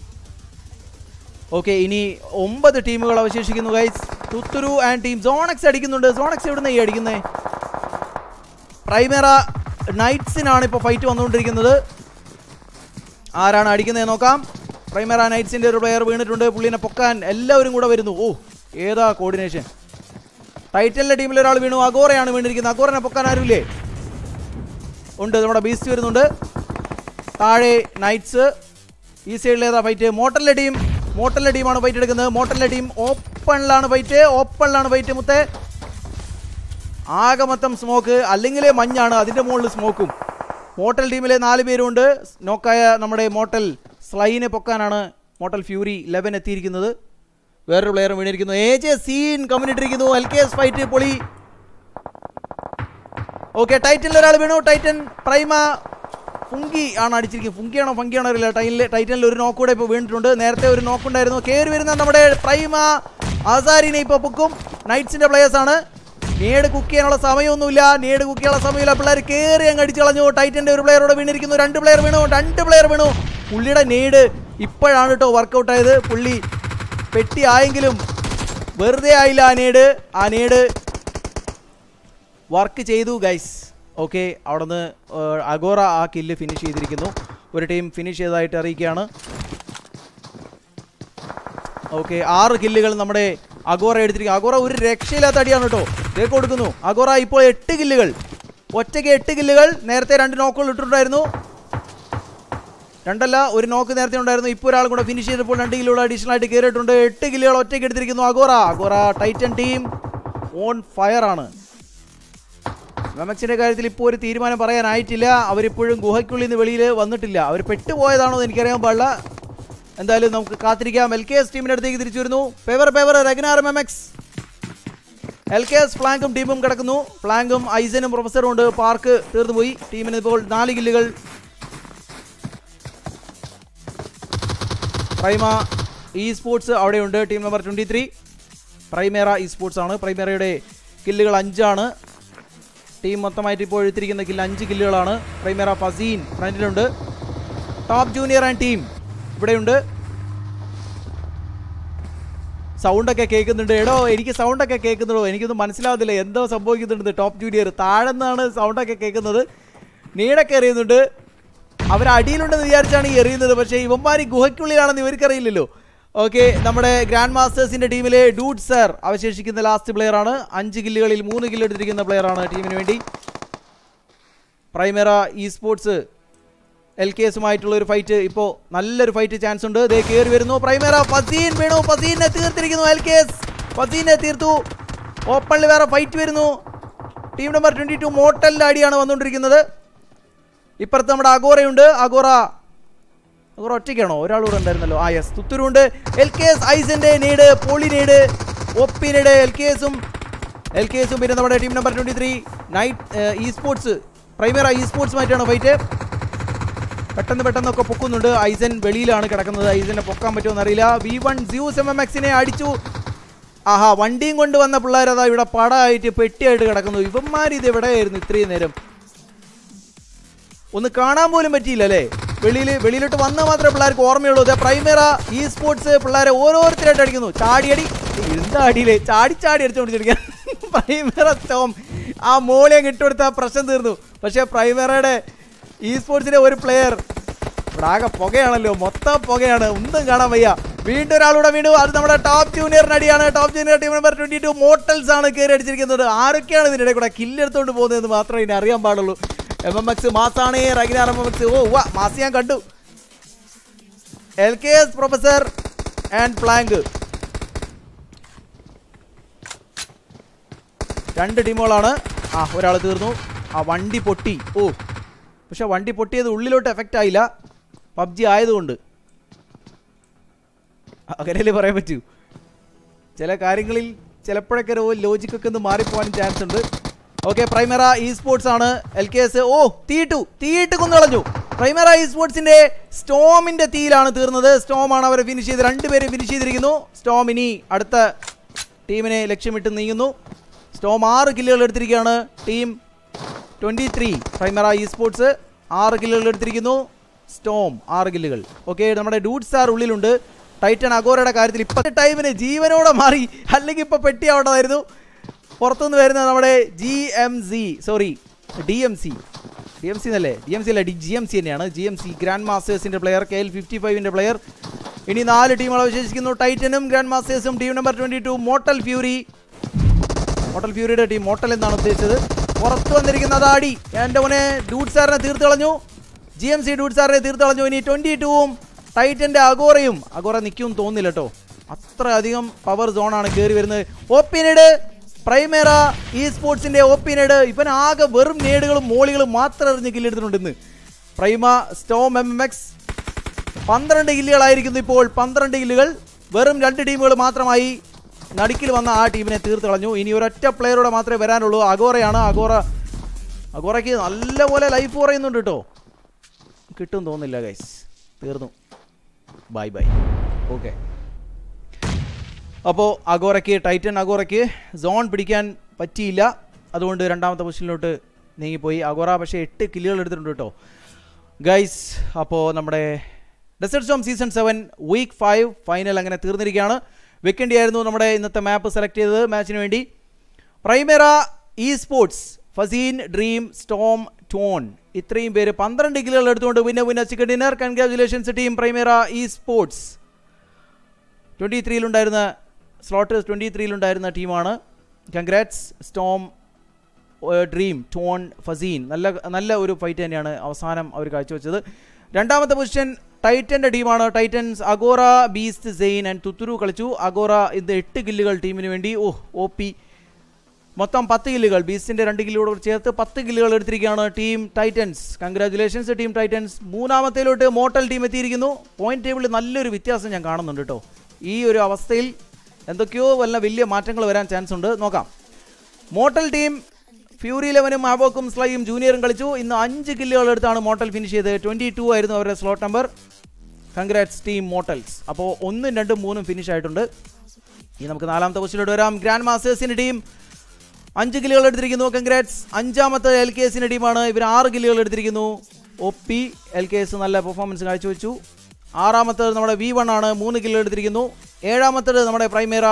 ഓക്കെ ഇനി ഒമ്പത് ടീമുകൾ അവശേഷിക്കുന്നു ഗൈസ് തുത്തുരു ആൻഡ് ടീം സോണക്സ് അടിക്കുന്നുണ്ട് സോണക്സ് എവിടുന്ന ഈ അടിക്കുന്നത് പ്രൈമറ നൈറ്റ്സിനാണ് ഇപ്പോൾ ഫൈറ്റ് വന്നുകൊണ്ടിരിക്കുന്നത് ആരാണ് അടിക്കുന്നത് നോക്കാം പ്രൈമറ നൈറ്റ്സിൻ്റെ ഒരു പ്ലെയർ വീണിട്ടുണ്ട് പുള്ളിനെ പൊക്കാൻ എല്ലാവരും കൂടെ വരുന്നു ഓ ഏതാ കോർഡിനേഷൻ ടൈറ്റലിൻ്റെ ടീമിൽ ഒരാൾ വീണു അഗോറയാണ് വീണിരിക്കുന്നത് അഗോറനെ പൊക്കാൻ ആരുമില്ലേ ഉണ്ട് നമ്മുടെ ബീസ്റ്റ് വരുന്നുണ്ട് താഴെ നൈറ്റ്സ് ഈ സൈഡിൽ ഏതാ ഫൈറ്റ് മോട്ടലിലെ ടീം മോട്ടലിലെ ടീമാണ് ഫൈറ്റ് എടുക്കുന്നത് മോട്ടലിലെ ടീം ഓപ്പണിലാണ് ഫൈറ്റ് ഓപ്പണിലാണ് ഫൈറ്റ് മുത്തേ ആകെ മൊത്തം സ്മോക്ക് അല്ലെങ്കിലേ മഞ്ഞാണ് അതിൻ്റെ മുകളിൽ സ്മോക്കും മോട്ടൽ ടീമിലെ നാല് പേരുണ്ട് നോക്കായ നമ്മുടെ മോട്ടൽ സ്ലൈനെ പൊക്കാനാണ് മോട്ടൽ ഫ്യൂരി ലെവൻ എത്തിയിരിക്കുന്നത് വേറൊരു പ്ലെയർ വീണിരിക്കുന്നു എ ജെ സീൻ കമ്മിനിട്ടിരിക്കുന്നു എൽ കെ എസ് ഫൈറ്റ് പൊളി ഓക്കെ ടൈറ്റനിൽ ഒരാൾ വീണു ടൈറ്റൻ പ്രൈമ ഫുങ്കി ആണ് അടിച്ചിരിക്കുന്നത് ഫുങ്കിയാണോ ഫങ്കിയാണോ അറിയില്ല ടൈനിൽ ടൈറ്റനിൽ ഒരു നോക്ക് കൂടെ ഇപ്പോൾ വീണിട്ടുണ്ട് നേരത്തെ ഒരു നോക്ക് ഉണ്ടായിരുന്നു കയറി വരുന്ന നമ്മുടെ പ്രൈമ ആസാരിനെ ഇപ്പോൾ പൊക്കും നൈറ്റ്സിന്റെ പ്ലേയേഴ്സ് ആണ് നേട് കുക്ക് ചെയ്യാനുള്ള സമയമൊന്നുമില്ല നേട് കുക്ക് ചെയ്യാനുള്ള സമയമില്ല പിള്ളേർ കയറി അങ്ങ് അടിച്ചു കളഞ്ഞു ടൈറ്റന്റെ ഒരു പ്ലെയറോട് വീണിരിക്കുന്നു രണ്ട് പ്ലെയർ വീണു രണ്ട് പ്ലെയർ വീണു പുള്ളിയുടെ നേട് ഇപ്പോഴാണ് കേട്ടോ വർക്കൗട്ട് ആയത് പുള്ളി പെട്ടി ആയെങ്കിലും വെറുതെ ആയില്ല ആ നേട് ആ നേട് വർക്ക് ചെയ്തു ഗൈസ് ഓക്കെ അവിടുന്ന് അഗോറ ആ കില്ല് ഫിനിഷ് ചെയ്തിരിക്കുന്നു ഒരു ടീം ഫിനിഷ് ചെയ്തതായിട്ട് അറിയിക്കുകയാണ് ഓക്കെ ആറ് കില്ലുകൾ നമ്മുടെ അഗോറ എടുത്തിരിക്കും അഗോറ ഒരു രക്ഷയില്ലാത്ത അടിയാണ് കേട്ടോ ഇതേ കൊടുക്കുന്നു അഗോറ ഇപ്പോൾ എട്ട് കില്ലുകൾ ഒറ്റയ്ക്ക് എട്ട് കില്ലുകൾ നേരത്തെ രണ്ട് നോക്കുകൾ ഇട്ടിട്ടുണ്ടായിരുന്നു രണ്ടല്ല ഒരു നോക്ക് നേരത്തെ ഉണ്ടായിരുന്നു ഇപ്പോൾ ഒരാൾ കൂടെ ഫിനിഷ് ചെയ്തപ്പോൾ രണ്ട് കില്ലുകൾ അഡീഷണൽ ആയിട്ട് കയറിയിട്ടുണ്ട് എട്ട് കില്ലുകൾ ഒറ്റയ്ക്ക് എടുത്തിരിക്കുന്നു Agora Agora Titan team on fire ആണ് മെമക്സിന്റെ കാര്യത്തിൽ ഇപ്പോൾ ഒരു തീരുമാനം പറയാനായിട്ടില്ല അവരിപ്പോഴും ഗുഹയ്ക്കുള്ളിൽ നിന്ന് വെളിയിൽ വന്നിട്ടില്ല അവർ പെട്ടുപോയതാണോ എന്ന് എനിക്കറിയാൻ പാടില്ല എന്തായാലും നമുക്ക് കാത്തിരിക്കാം എൽ കെ എസ് ടീമിന്റെ അടുത്തേക്ക് തിരിച്ചു വരുന്നു പേവർ പേവർ റഗ്നാർ മെമക്സ് എൽ കെ എസ് ഫ്ലാങ്കും ടീമും കിടക്കുന്നു ഫ്ലാങ്കും ഐസനും പ്രൊഫസറും ഉണ്ട് പാർക്ക് തീർന്നു പോയി ടീമിന് ഇപ്പോൾ നാല് കില്ലുകൾ പ്രൈമ ഇ സ്പോർട്സ് അവിടെയുണ്ട് team number twenty three Primera esports ആണ് പ്രൈമേറയുടെ കില്ലുകൾ അഞ്ചാണ് ടീം മൊത്തമായിട്ട് ഇപ്പോൾ എഴുത്തിരിക്കുന്ന കില്ല് അഞ്ച് കില്ലുകളാണ് പ്രൈമേറ ഫസീൻ ഫ്രണ്ടിലുണ്ട് ടോപ്പ് ജൂനിയർ ആൻഡ് ടീം ഇവിടെയുണ്ട് സൗണ്ടൊക്കെ കേൾക്കുന്നുണ്ട് എടോ എനിക്ക് സൗണ്ടൊക്കെ കേൾക്കുന്നുണ്ടോ എനിക്കൊന്നും മനസ്സിലാവുന്നില്ല എന്തോ സംഭവിക്കുന്നുണ്ട് ടോപ്പ് ജൂനിയർ താഴെ നിന്നാണ് സൗണ്ടൊക്കെ കേൾക്കുന്നത് നീടൊക്കെ എറിയുന്നുണ്ട് അവർ അടിയിലുണ്ടെന്ന് വിചാരിച്ചാണ് ഈ എറിയുന്നത് പക്ഷേ ഇവന്മാർ ഈ ഗുഹയ്ക്കുള്ളിലാണെന്ന് ഇവർക്കറിയില്ലല്ലോ ഓക്കെ നമ്മുടെ ഗ്രാൻഡ് മാസ്റ്റേഴ്സിന്റെ ടീമിലെ ഡൂഡ് സർ അവശേഷിക്കുന്ന ലാസ്റ്റ് പ്ലെയർ ആണ് അഞ്ച് കില്ലുകളിൽ മൂന്ന് കില്ല് എടുത്തിരിക്കുന്ന പ്ലെയർ ആണ് ടീമിന് വേണ്ടി Primera esports L K എസുമായിട്ടുള്ള ഒരു ഫൈറ്റ് ഇപ്പോൾ നല്ലൊരു ഫൈറ്റ് ചാൻസ് ഉണ്ട് ദേ കയറി വരുന്നു പ്രൈമറ ഫസീൻ വീണു ഫസീനെ തീർത്തിരിക്കുന്നു എൽ കെ എസ് ഫസീനെ തീർത്തു ഓപ്പണിൽ വേറെ ഫൈറ്റ് വരുന്നു ടീം നമ്പർ ട്വൻറ്റി ടു മോട്ടലിൻ്റെ അടിയാണ് വന്നുകൊണ്ടിരിക്കുന്നത് ഇപ്പുറത്ത് നമ്മുടെ അഗോറയുണ്ട് അഗോറ അഗോറ ഒറ്റയ്ക്കാണോ ഒരാൾ കൂടെ ഉണ്ടായിരുന്നല്ലോ ആ യെസ് തുത്തൂരുണ്ട് എൽ കെ എസ് ഐസിൻ്റെ നീട് പോളി നീട് ഒപ്പി നീട് എൽ കെ എസും എൽ കെ എസും പിന്നെ നമ്മുടെ team number twenty three Knight esports Primera ഇ സ്പോർട്സുമായിട്ടാണ് ഫൈറ്റ് പെട്ടെന്ന് പെട്ടെന്നൊക്കെ പൊക്കുന്നുണ്ട് ഐസൻ വെളിയിലാണ് കിടക്കുന്നത് ഐസനെ പൊക്കാൻ പറ്റുമോ അറിയില്ല V one juice M M എക്സിനെ അടിച്ചു ആഹാ വണ്ടിയും കൊണ്ട് വന്ന പിള്ളേർ അതാ ഇവിടെ പടമായിട്ട് പെട്ടിയായിട്ട് കിടക്കുന്നു ഇവന്മാർ ഇത് എവിടെയായിരുന്നു ഇത്രയും നേരം ഒന്ന് കാണാൻ പോലും പറ്റിയില്ല അല്ലേ വെളിയിൽ വെളിയിലോട്ട് വന്നാൽ മാത്രമേ പിള്ളേർക്ക് ഓർമ്മയുള്ളൂ അതെ പ്രൈമറ ഇ സ്പോർട്സ് പിള്ളേരെ ഓരോരുത്തരായിട്ട് അടിക്കുന്നു ചാടിയടി എന്താ അടിയില്ലേ ചാടി ചാടി അടിച്ചുകൊണ്ടിരിക്കുക പ്രൈമറ ടോം ആ മോളിയെ കിട്ടുകൊടുത്ത പ്രശ്നം തീർന്നു പക്ഷേ പ്രൈമറയുടെ ഇ സ്പോർട്സിലെ ഒരു പ്ലെയർ ഇവിടെ ആകെ പുകയാണല്ലോ മൊത്തം പുകയാണ് ഒന്നും കാണാൻ വയ്യ വീണ്ടും ഒരാളൂടെ വീണ്ടും അത് നമ്മുടെ ടോപ്പ് ജൂനിയറിന് അടിയാണ് top junior team number twenty two Motels ആണ് കയറി അടിച്ചിരിക്കുന്നത് ആരൊക്കെയാണ് ഇതിനിടെ കൂടെ കില്ലെടുത്തോണ്ട് പോകുന്നതെന്ന് മാത്രമേ ഇനി അറിയാൻ പാടുള്ളൂ എം എം എക്സ് മാസാണ് റഗിനാർ എം എം എക്സ് ഓ വാ മാസ് ഞാൻ കണ്ടു L K S professor and flank രണ്ട് ടീമുകളാണ് ആ ഒരാൾ തീർന്നു ആ വണ്ടി പൊട്ടി ഓ പക്ഷെ വണ്ടി പൊട്ടിയത് ഉള്ളിലോട്ട് എഫക്റ്റ് ആയില്ല പബ്ജി ആയതുകൊണ്ട് അങ്ങനെയല്ലേ പറയാൻ പറ്റൂ ചില കാര്യങ്ങളിൽ ചിലപ്പോഴൊക്കെ ലോജിക്കൊക്കെ ഒന്ന് മാറിപ്പോകാനും ചാൻസ് ഉണ്ട് ഓക്കെ പ്രൈമറ ഇ സ്പോർട്സ് ആണ് എൽ കെ എസ് ഓ തീട്ടു തീയിട്ട് കുന്നളഞ്ഞു പ്രൈമറ ഇ സ്പോർട്സിന്റെ സ്റ്റോമിന്റെ തീയിലാണ് തീർന്നത് സ്റ്റോം ആണ് അവരെ ഫിനിഷ് ചെയ്ത് രണ്ടുപേരും ഫിനിഷ് ചെയ്തിരിക്കുന്നു സ്റ്റോം ഇനി അടുത്ത ടീമിനെ ലക്ഷ്യമിട്ട് നീങ്ങുന്നു സ്റ്റോം ആറ് കില്ലുകൾ എടുത്തിരിക്കുകയാണ് team twenty three Primera esports ആറ് കില്ലുകൾ എടുത്തിരിക്കുന്നു സ്റ്റോം ആറ് കില്ലുകൾ ഓക്കെ നമ്മുടെ ഡൂഡ് സ്റ്റാർ ഉള്ളിലുണ്ട് ടൈറ്റൻ അഗോറയുടെ കാര്യത്തിൽ ഇപ്പോഴത്തെ ടൈമിന് ജീവനോടെ മാറി അല്ലെങ്കിൽ ഇപ്പോൾ പെട്ടി ആവേണ്ടതായിരുന്നു പുറത്തുനിന്ന് വരുന്ന നമ്മുടെ G M C sorry D M C D M C എന്നല്ലേ ഡി എം സി അല്ല ഡി ജി എം സി തന്നെയാണ് ജി എം സി ഗ്രാൻഡ് മാസ്റ്റേഴ്സിൻ്റെ പ്ലെയർ കെ എൽ ഫിഫ്റ്റി ഫൈവിൻ്റെ പ്ലെയർ ഇനി നാല് ടീമുകൾ അവശേഷിക്കുന്നു ടൈറ്റനും ഗ്രാൻഡ് മാസ്റ്റേഴ്സും team number twenty two Motel Fury Motel ഫ്യൂരിയുടെ ടീം മോട്ടൽ എന്നാണ് ഉദ്ദേശിച്ചത് പുറത്ത് വന്നിരിക്കുന്ന അതാടി എൻ്റെ മോനെ ഡൂഡ് സാറിനെ തീർത്ത് കളഞ്ഞു ജി എം സി ഡൂഡ് സാറിനെ തീർത്ത് കളഞ്ഞു ഇനി ട്വൻറ്റി ടൂവും ടൈറ്റൻ്റെ അഗോറയും അഗോറ നിൽക്കും തോന്നില്ല കേട്ടോ അത്ര അധികം പവർ സോണാണ് കയറി വരുന്നത് ഓപ്പിനഡ് പ്രൈമേറ ഇ സ്പോർട്സിൻ്റെ ഓപ്പിനഡ് ഇവൻ ആകെ വെറും നേടുകളും മോളികളും മാത്രം എറിഞ്ഞ് കില്ലെടുത്തിട്ടുണ്ട് ഇന്ന് Prima Storm M M X പന്ത്രണ്ട് കില്ലുകളായിരിക്കുന്നു ഇപ്പോൾ പന്ത്രണ്ട് കില്ലുകൾ വെറും രണ്ട് ടീമുകൾ മാത്രമായി നടുക്കിൽ വന്ന ആ ടീമിനെ തീർത്ത് കളഞ്ഞു ഇനി ഒരൊറ്റ പ്ലെയറോടെ മാത്രമേ വരാനുള്ളൂ അഗോറയാണ് അഗോറ അഗോറയ്ക്ക് നല്ലപോലെ ലൈഫ് പറയുന്നുണ്ട് കേട്ടോ കിട്ടും തോന്നുന്നില്ല ഗൈസ് തീർന്നു ബൈ ബൈ ഓക്കെ അപ്പോൾ അഗോറയ്ക്ക് ടൈറ്റൻ അഗോറയ്ക്ക് സോൺ പിടിക്കാൻ പറ്റിയില്ല അതുകൊണ്ട് രണ്ടാമത്തെ പൊസിഷനിലോട്ട് നീങ്ങിപ്പോയി അഗോറ പക്ഷേ എട്ട് കില്ലുകൾ എടുത്തിട്ടുണ്ട് കേട്ടോ ഗൈസ് അപ്പോൾ നമ്മുടെ desert storm season seven week five final അങ്ങനെ തീർന്നിരിക്കുകയാണ് വെക്കേണ്ടിയായിരുന്നു നമ്മുടെ ഇന്നത്തെ മാപ്പ് സെലക്ട് ചെയ്തത് മാച്ചിന് വേണ്ടി Primera esports Faseen Dream Storm Tone ഇത്രയും പേര് പന്ത്രണ്ട് കില്ലുകൾ എടുത്തുകൊണ്ട് winner winner chicken dinner congratulations team Primera esports twenty ത്രീയിലുണ്ടായിരുന്ന സ്ലോട്ട് ട്വൻറ്റി ത്രീയിലുണ്ടായിരുന്ന ടീമാണ് congrats Storm Dream Tone Faseen നല്ല നല്ല ഒരു ഫൈറ്റ് തന്നെയാണ് അവസാനം അവർ കാഴ്ചവെച്ചത് രണ്ടാമത്തെ പൊസിഷൻ ടൈറ്റൻ്റെ ടീമാണ് ടൈറ്റൻസ് അഗോറ ബീസ്റ്റ് സെയിൻ ആൻഡ് തുത്തുരു കളിച്ചു അഗോറ ഇത് എട്ട് കില്ലുകൾ ടീമിന് വേണ്ടി ഓ ഒ പി മൊത്തം പത്ത് കില്ലുകൾ ബീസ്റ്റിൻ്റെ രണ്ട് കില്ലുകളോട് ചേർത്ത് പത്ത് കില്ലുകൾ എടുത്തിരിക്കുകയാണ് team Titans congratulations team Titans മൂന്നാമത്തേലോട്ട് മോട്ടൽ ടീം എത്തിയിരിക്കുന്നു പോയിന്റ് ടേബിളിൽ നല്ലൊരു വ്യത്യാസം ഞാൻ കാണുന്നുണ്ട് കേട്ടോ ഈ ഒരു അവസ്ഥയിൽ എന്തൊക്കെയോ വല്ല വലിയ മാറ്റങ്ങൾ വരാൻ ചാൻസ് ഉണ്ട് നോക്കാം മോട്ടൽ ടീം ഫ്യൂറി ലെവനും ആബോക്കും സ്ലൈയും ജൂനിയറും കളിച്ചു ഇന്ന് അഞ്ച് കില്ലുകൾ എടുത്താണ് മോട്ടൽ ഫിനിഷ് ചെയ്തത് ട്വൻറ്റി ടു ആയിരുന്നു അവരുടെ slot number congrats team Motels അപ്പോൾ ഒന്നും രണ്ടും മൂന്നും ഫിനിഷ് ആയിട്ടുണ്ട് ഇനി നമുക്ക് നാലാമത്തെ ക്വസ്റ്റിലോട്ട് വരാം ഗ്രാൻഡ് മാസ്റ്റേഴ്സിൻ്റെ ടീം അഞ്ച് കില്ലുകൾ എടുത്തിരിക്കുന്നു കൺഗ്രാറ്റ്സ് അഞ്ചാമത്തെ എൽ കെ എസിൻ്റെ ടീമാണ് ഇവർ ആറ് കില്ലുകൾ എടുത്തിരിക്കുന്നു O P L K S നല്ല പെർഫോമൻസ് കാഴ്ചവെച്ചു ആറാമത്തേത് നമ്മുടെ വി വൺ ആണ് മൂന്ന് കില്ലുകൾ എടുത്തിരിക്കുന്നു ഏഴാമത്തേത് നമ്മുടെ പ്രൈമേറ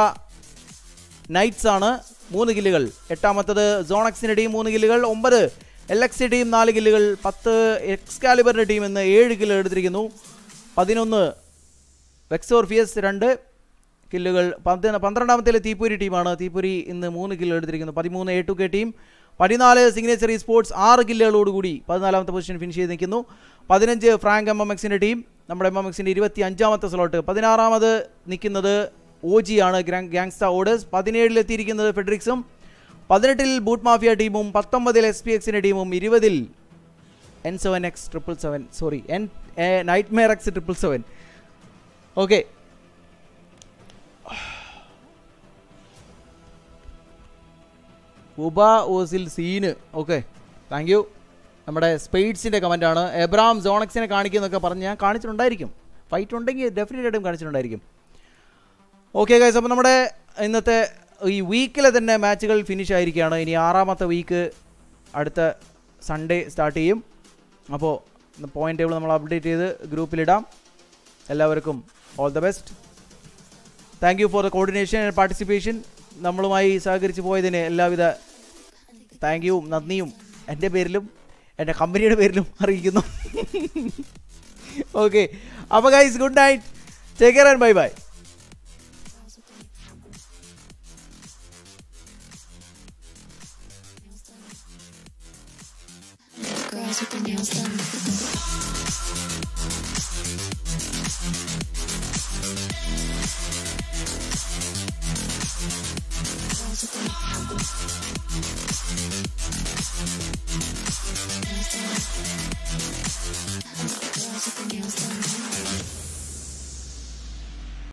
നൈറ്റ്സ് ആണ് മൂന്ന് കില്ലുകൾ എട്ടാമത്തത് സോണക്സിൻ്റെ ടീം മൂന്ന് കില്ലുകൾ ഒമ്പത് എൽ എക്സ് ടീം നാല് കില്ലുകൾ പത്ത് എക്സ്കാലിബറിൻ്റെ ടീം ഇന്ന് ഏഴ് കില്ലുകൾ എടുത്തിരിക്കുന്നു പതിനൊന്ന് വെക്സോർഫിയസ് രണ്ട് കില്ലുകൾ പന്ത് പന്ത്രണ്ടാമത്തെ തീപ്പൂരി ടീമാണ് തീപ്പൂരി ഇന്ന് മൂന്ന് കില്ല് എടുത്തിരിക്കുന്നു പതിമൂന്ന് എ ടു കെ ടീം പതിനാല് സിഗ്നേച്ചർ ഈ സ്പോർട്സ് ആറ് കില്ലുകളോടുകൂടി പതിനാലാമത്തെ പൊസിഷൻ ഫിനിഷ് ചെയ്ത് നിൽക്കുന്നു പതിനഞ്ച് ഫ്രാങ്ക് എം എം എക്സിൻ്റെ ടീം നമ്മുടെ എം എം എക്സിൻ്റെ ഇരുപത്തി അഞ്ചാമത്തെ സ്ലോട്ട് പതിനാറാമത് നിൽക്കുന്നത് ഒ ജി ആണ് ഗ്രാങ് ഗാങ്സ്റ്റ ഓർഡേഴ്സ് പതിനേഴിലെത്തിയിരിക്കുന്നത് ഫെഡറിക്സും പതിനെട്ടിൽ ബൂട്ട് മാഫിയ ടീമും പത്തൊമ്പതിൽ എസ് പി എക്സിൻ്റെ ടീമും ഇരുപതിൽ N seven X triple seven sorry N nightmare X triple seven okay ഉബ ഓസിൽ സീന് ഓക്കെ താങ്ക് യു നമ്മുടെ സ്പെയ്ഡ്സിൻ്റെ കമൻറ്റാണ് എബ്രാം സോണക്സിനെ കാണിക്കുന്നൊക്കെ പറഞ്ഞ് ഞാൻ കാണിച്ചിട്ടുണ്ടായിരിക്കും ഫൈറ്റ് ഉണ്ടെങ്കിൽ ഡെഫിനറ്റ് ആയിട്ടും കാണിച്ചിട്ടുണ്ടായിരിക്കും ഓക്കെ ഗൈസ് അപ്പോൾ നമ്മുടെ ഇന്നത്തെ ഈ വീക്കിലെ തന്നെ മാച്ചുകൾ ഫിനിഷ് ആയിരിക്കുകയാണ് ഇനി ആറാമത്തെ വീക്ക് അടുത്ത സൺഡേ സ്റ്റാർട്ട് ചെയ്യും അപ്പോൾ പോയിന്റ് ടേബിൾ നമ്മൾ അപ്ഡേറ്റ് ചെയ്ത് ഗ്രൂപ്പിലിടാം എല്ലാവർക്കും all the best thank you for the coordination and participation നമ്മളുമായി സഹകരിച്ച് പോയതിന് എല്ലാവിധ താങ്ക് യു നന്ദിയും എൻ്റെ പേരിലും എൻ്റെ കമ്പനിയുടെ പേരിലും അറിയിക്കുന്നു ഓക്കെ അപ്പോൾ guys good night take care and bye bye Girls with their nails done. Girls with their nails done. Girls with their nails done.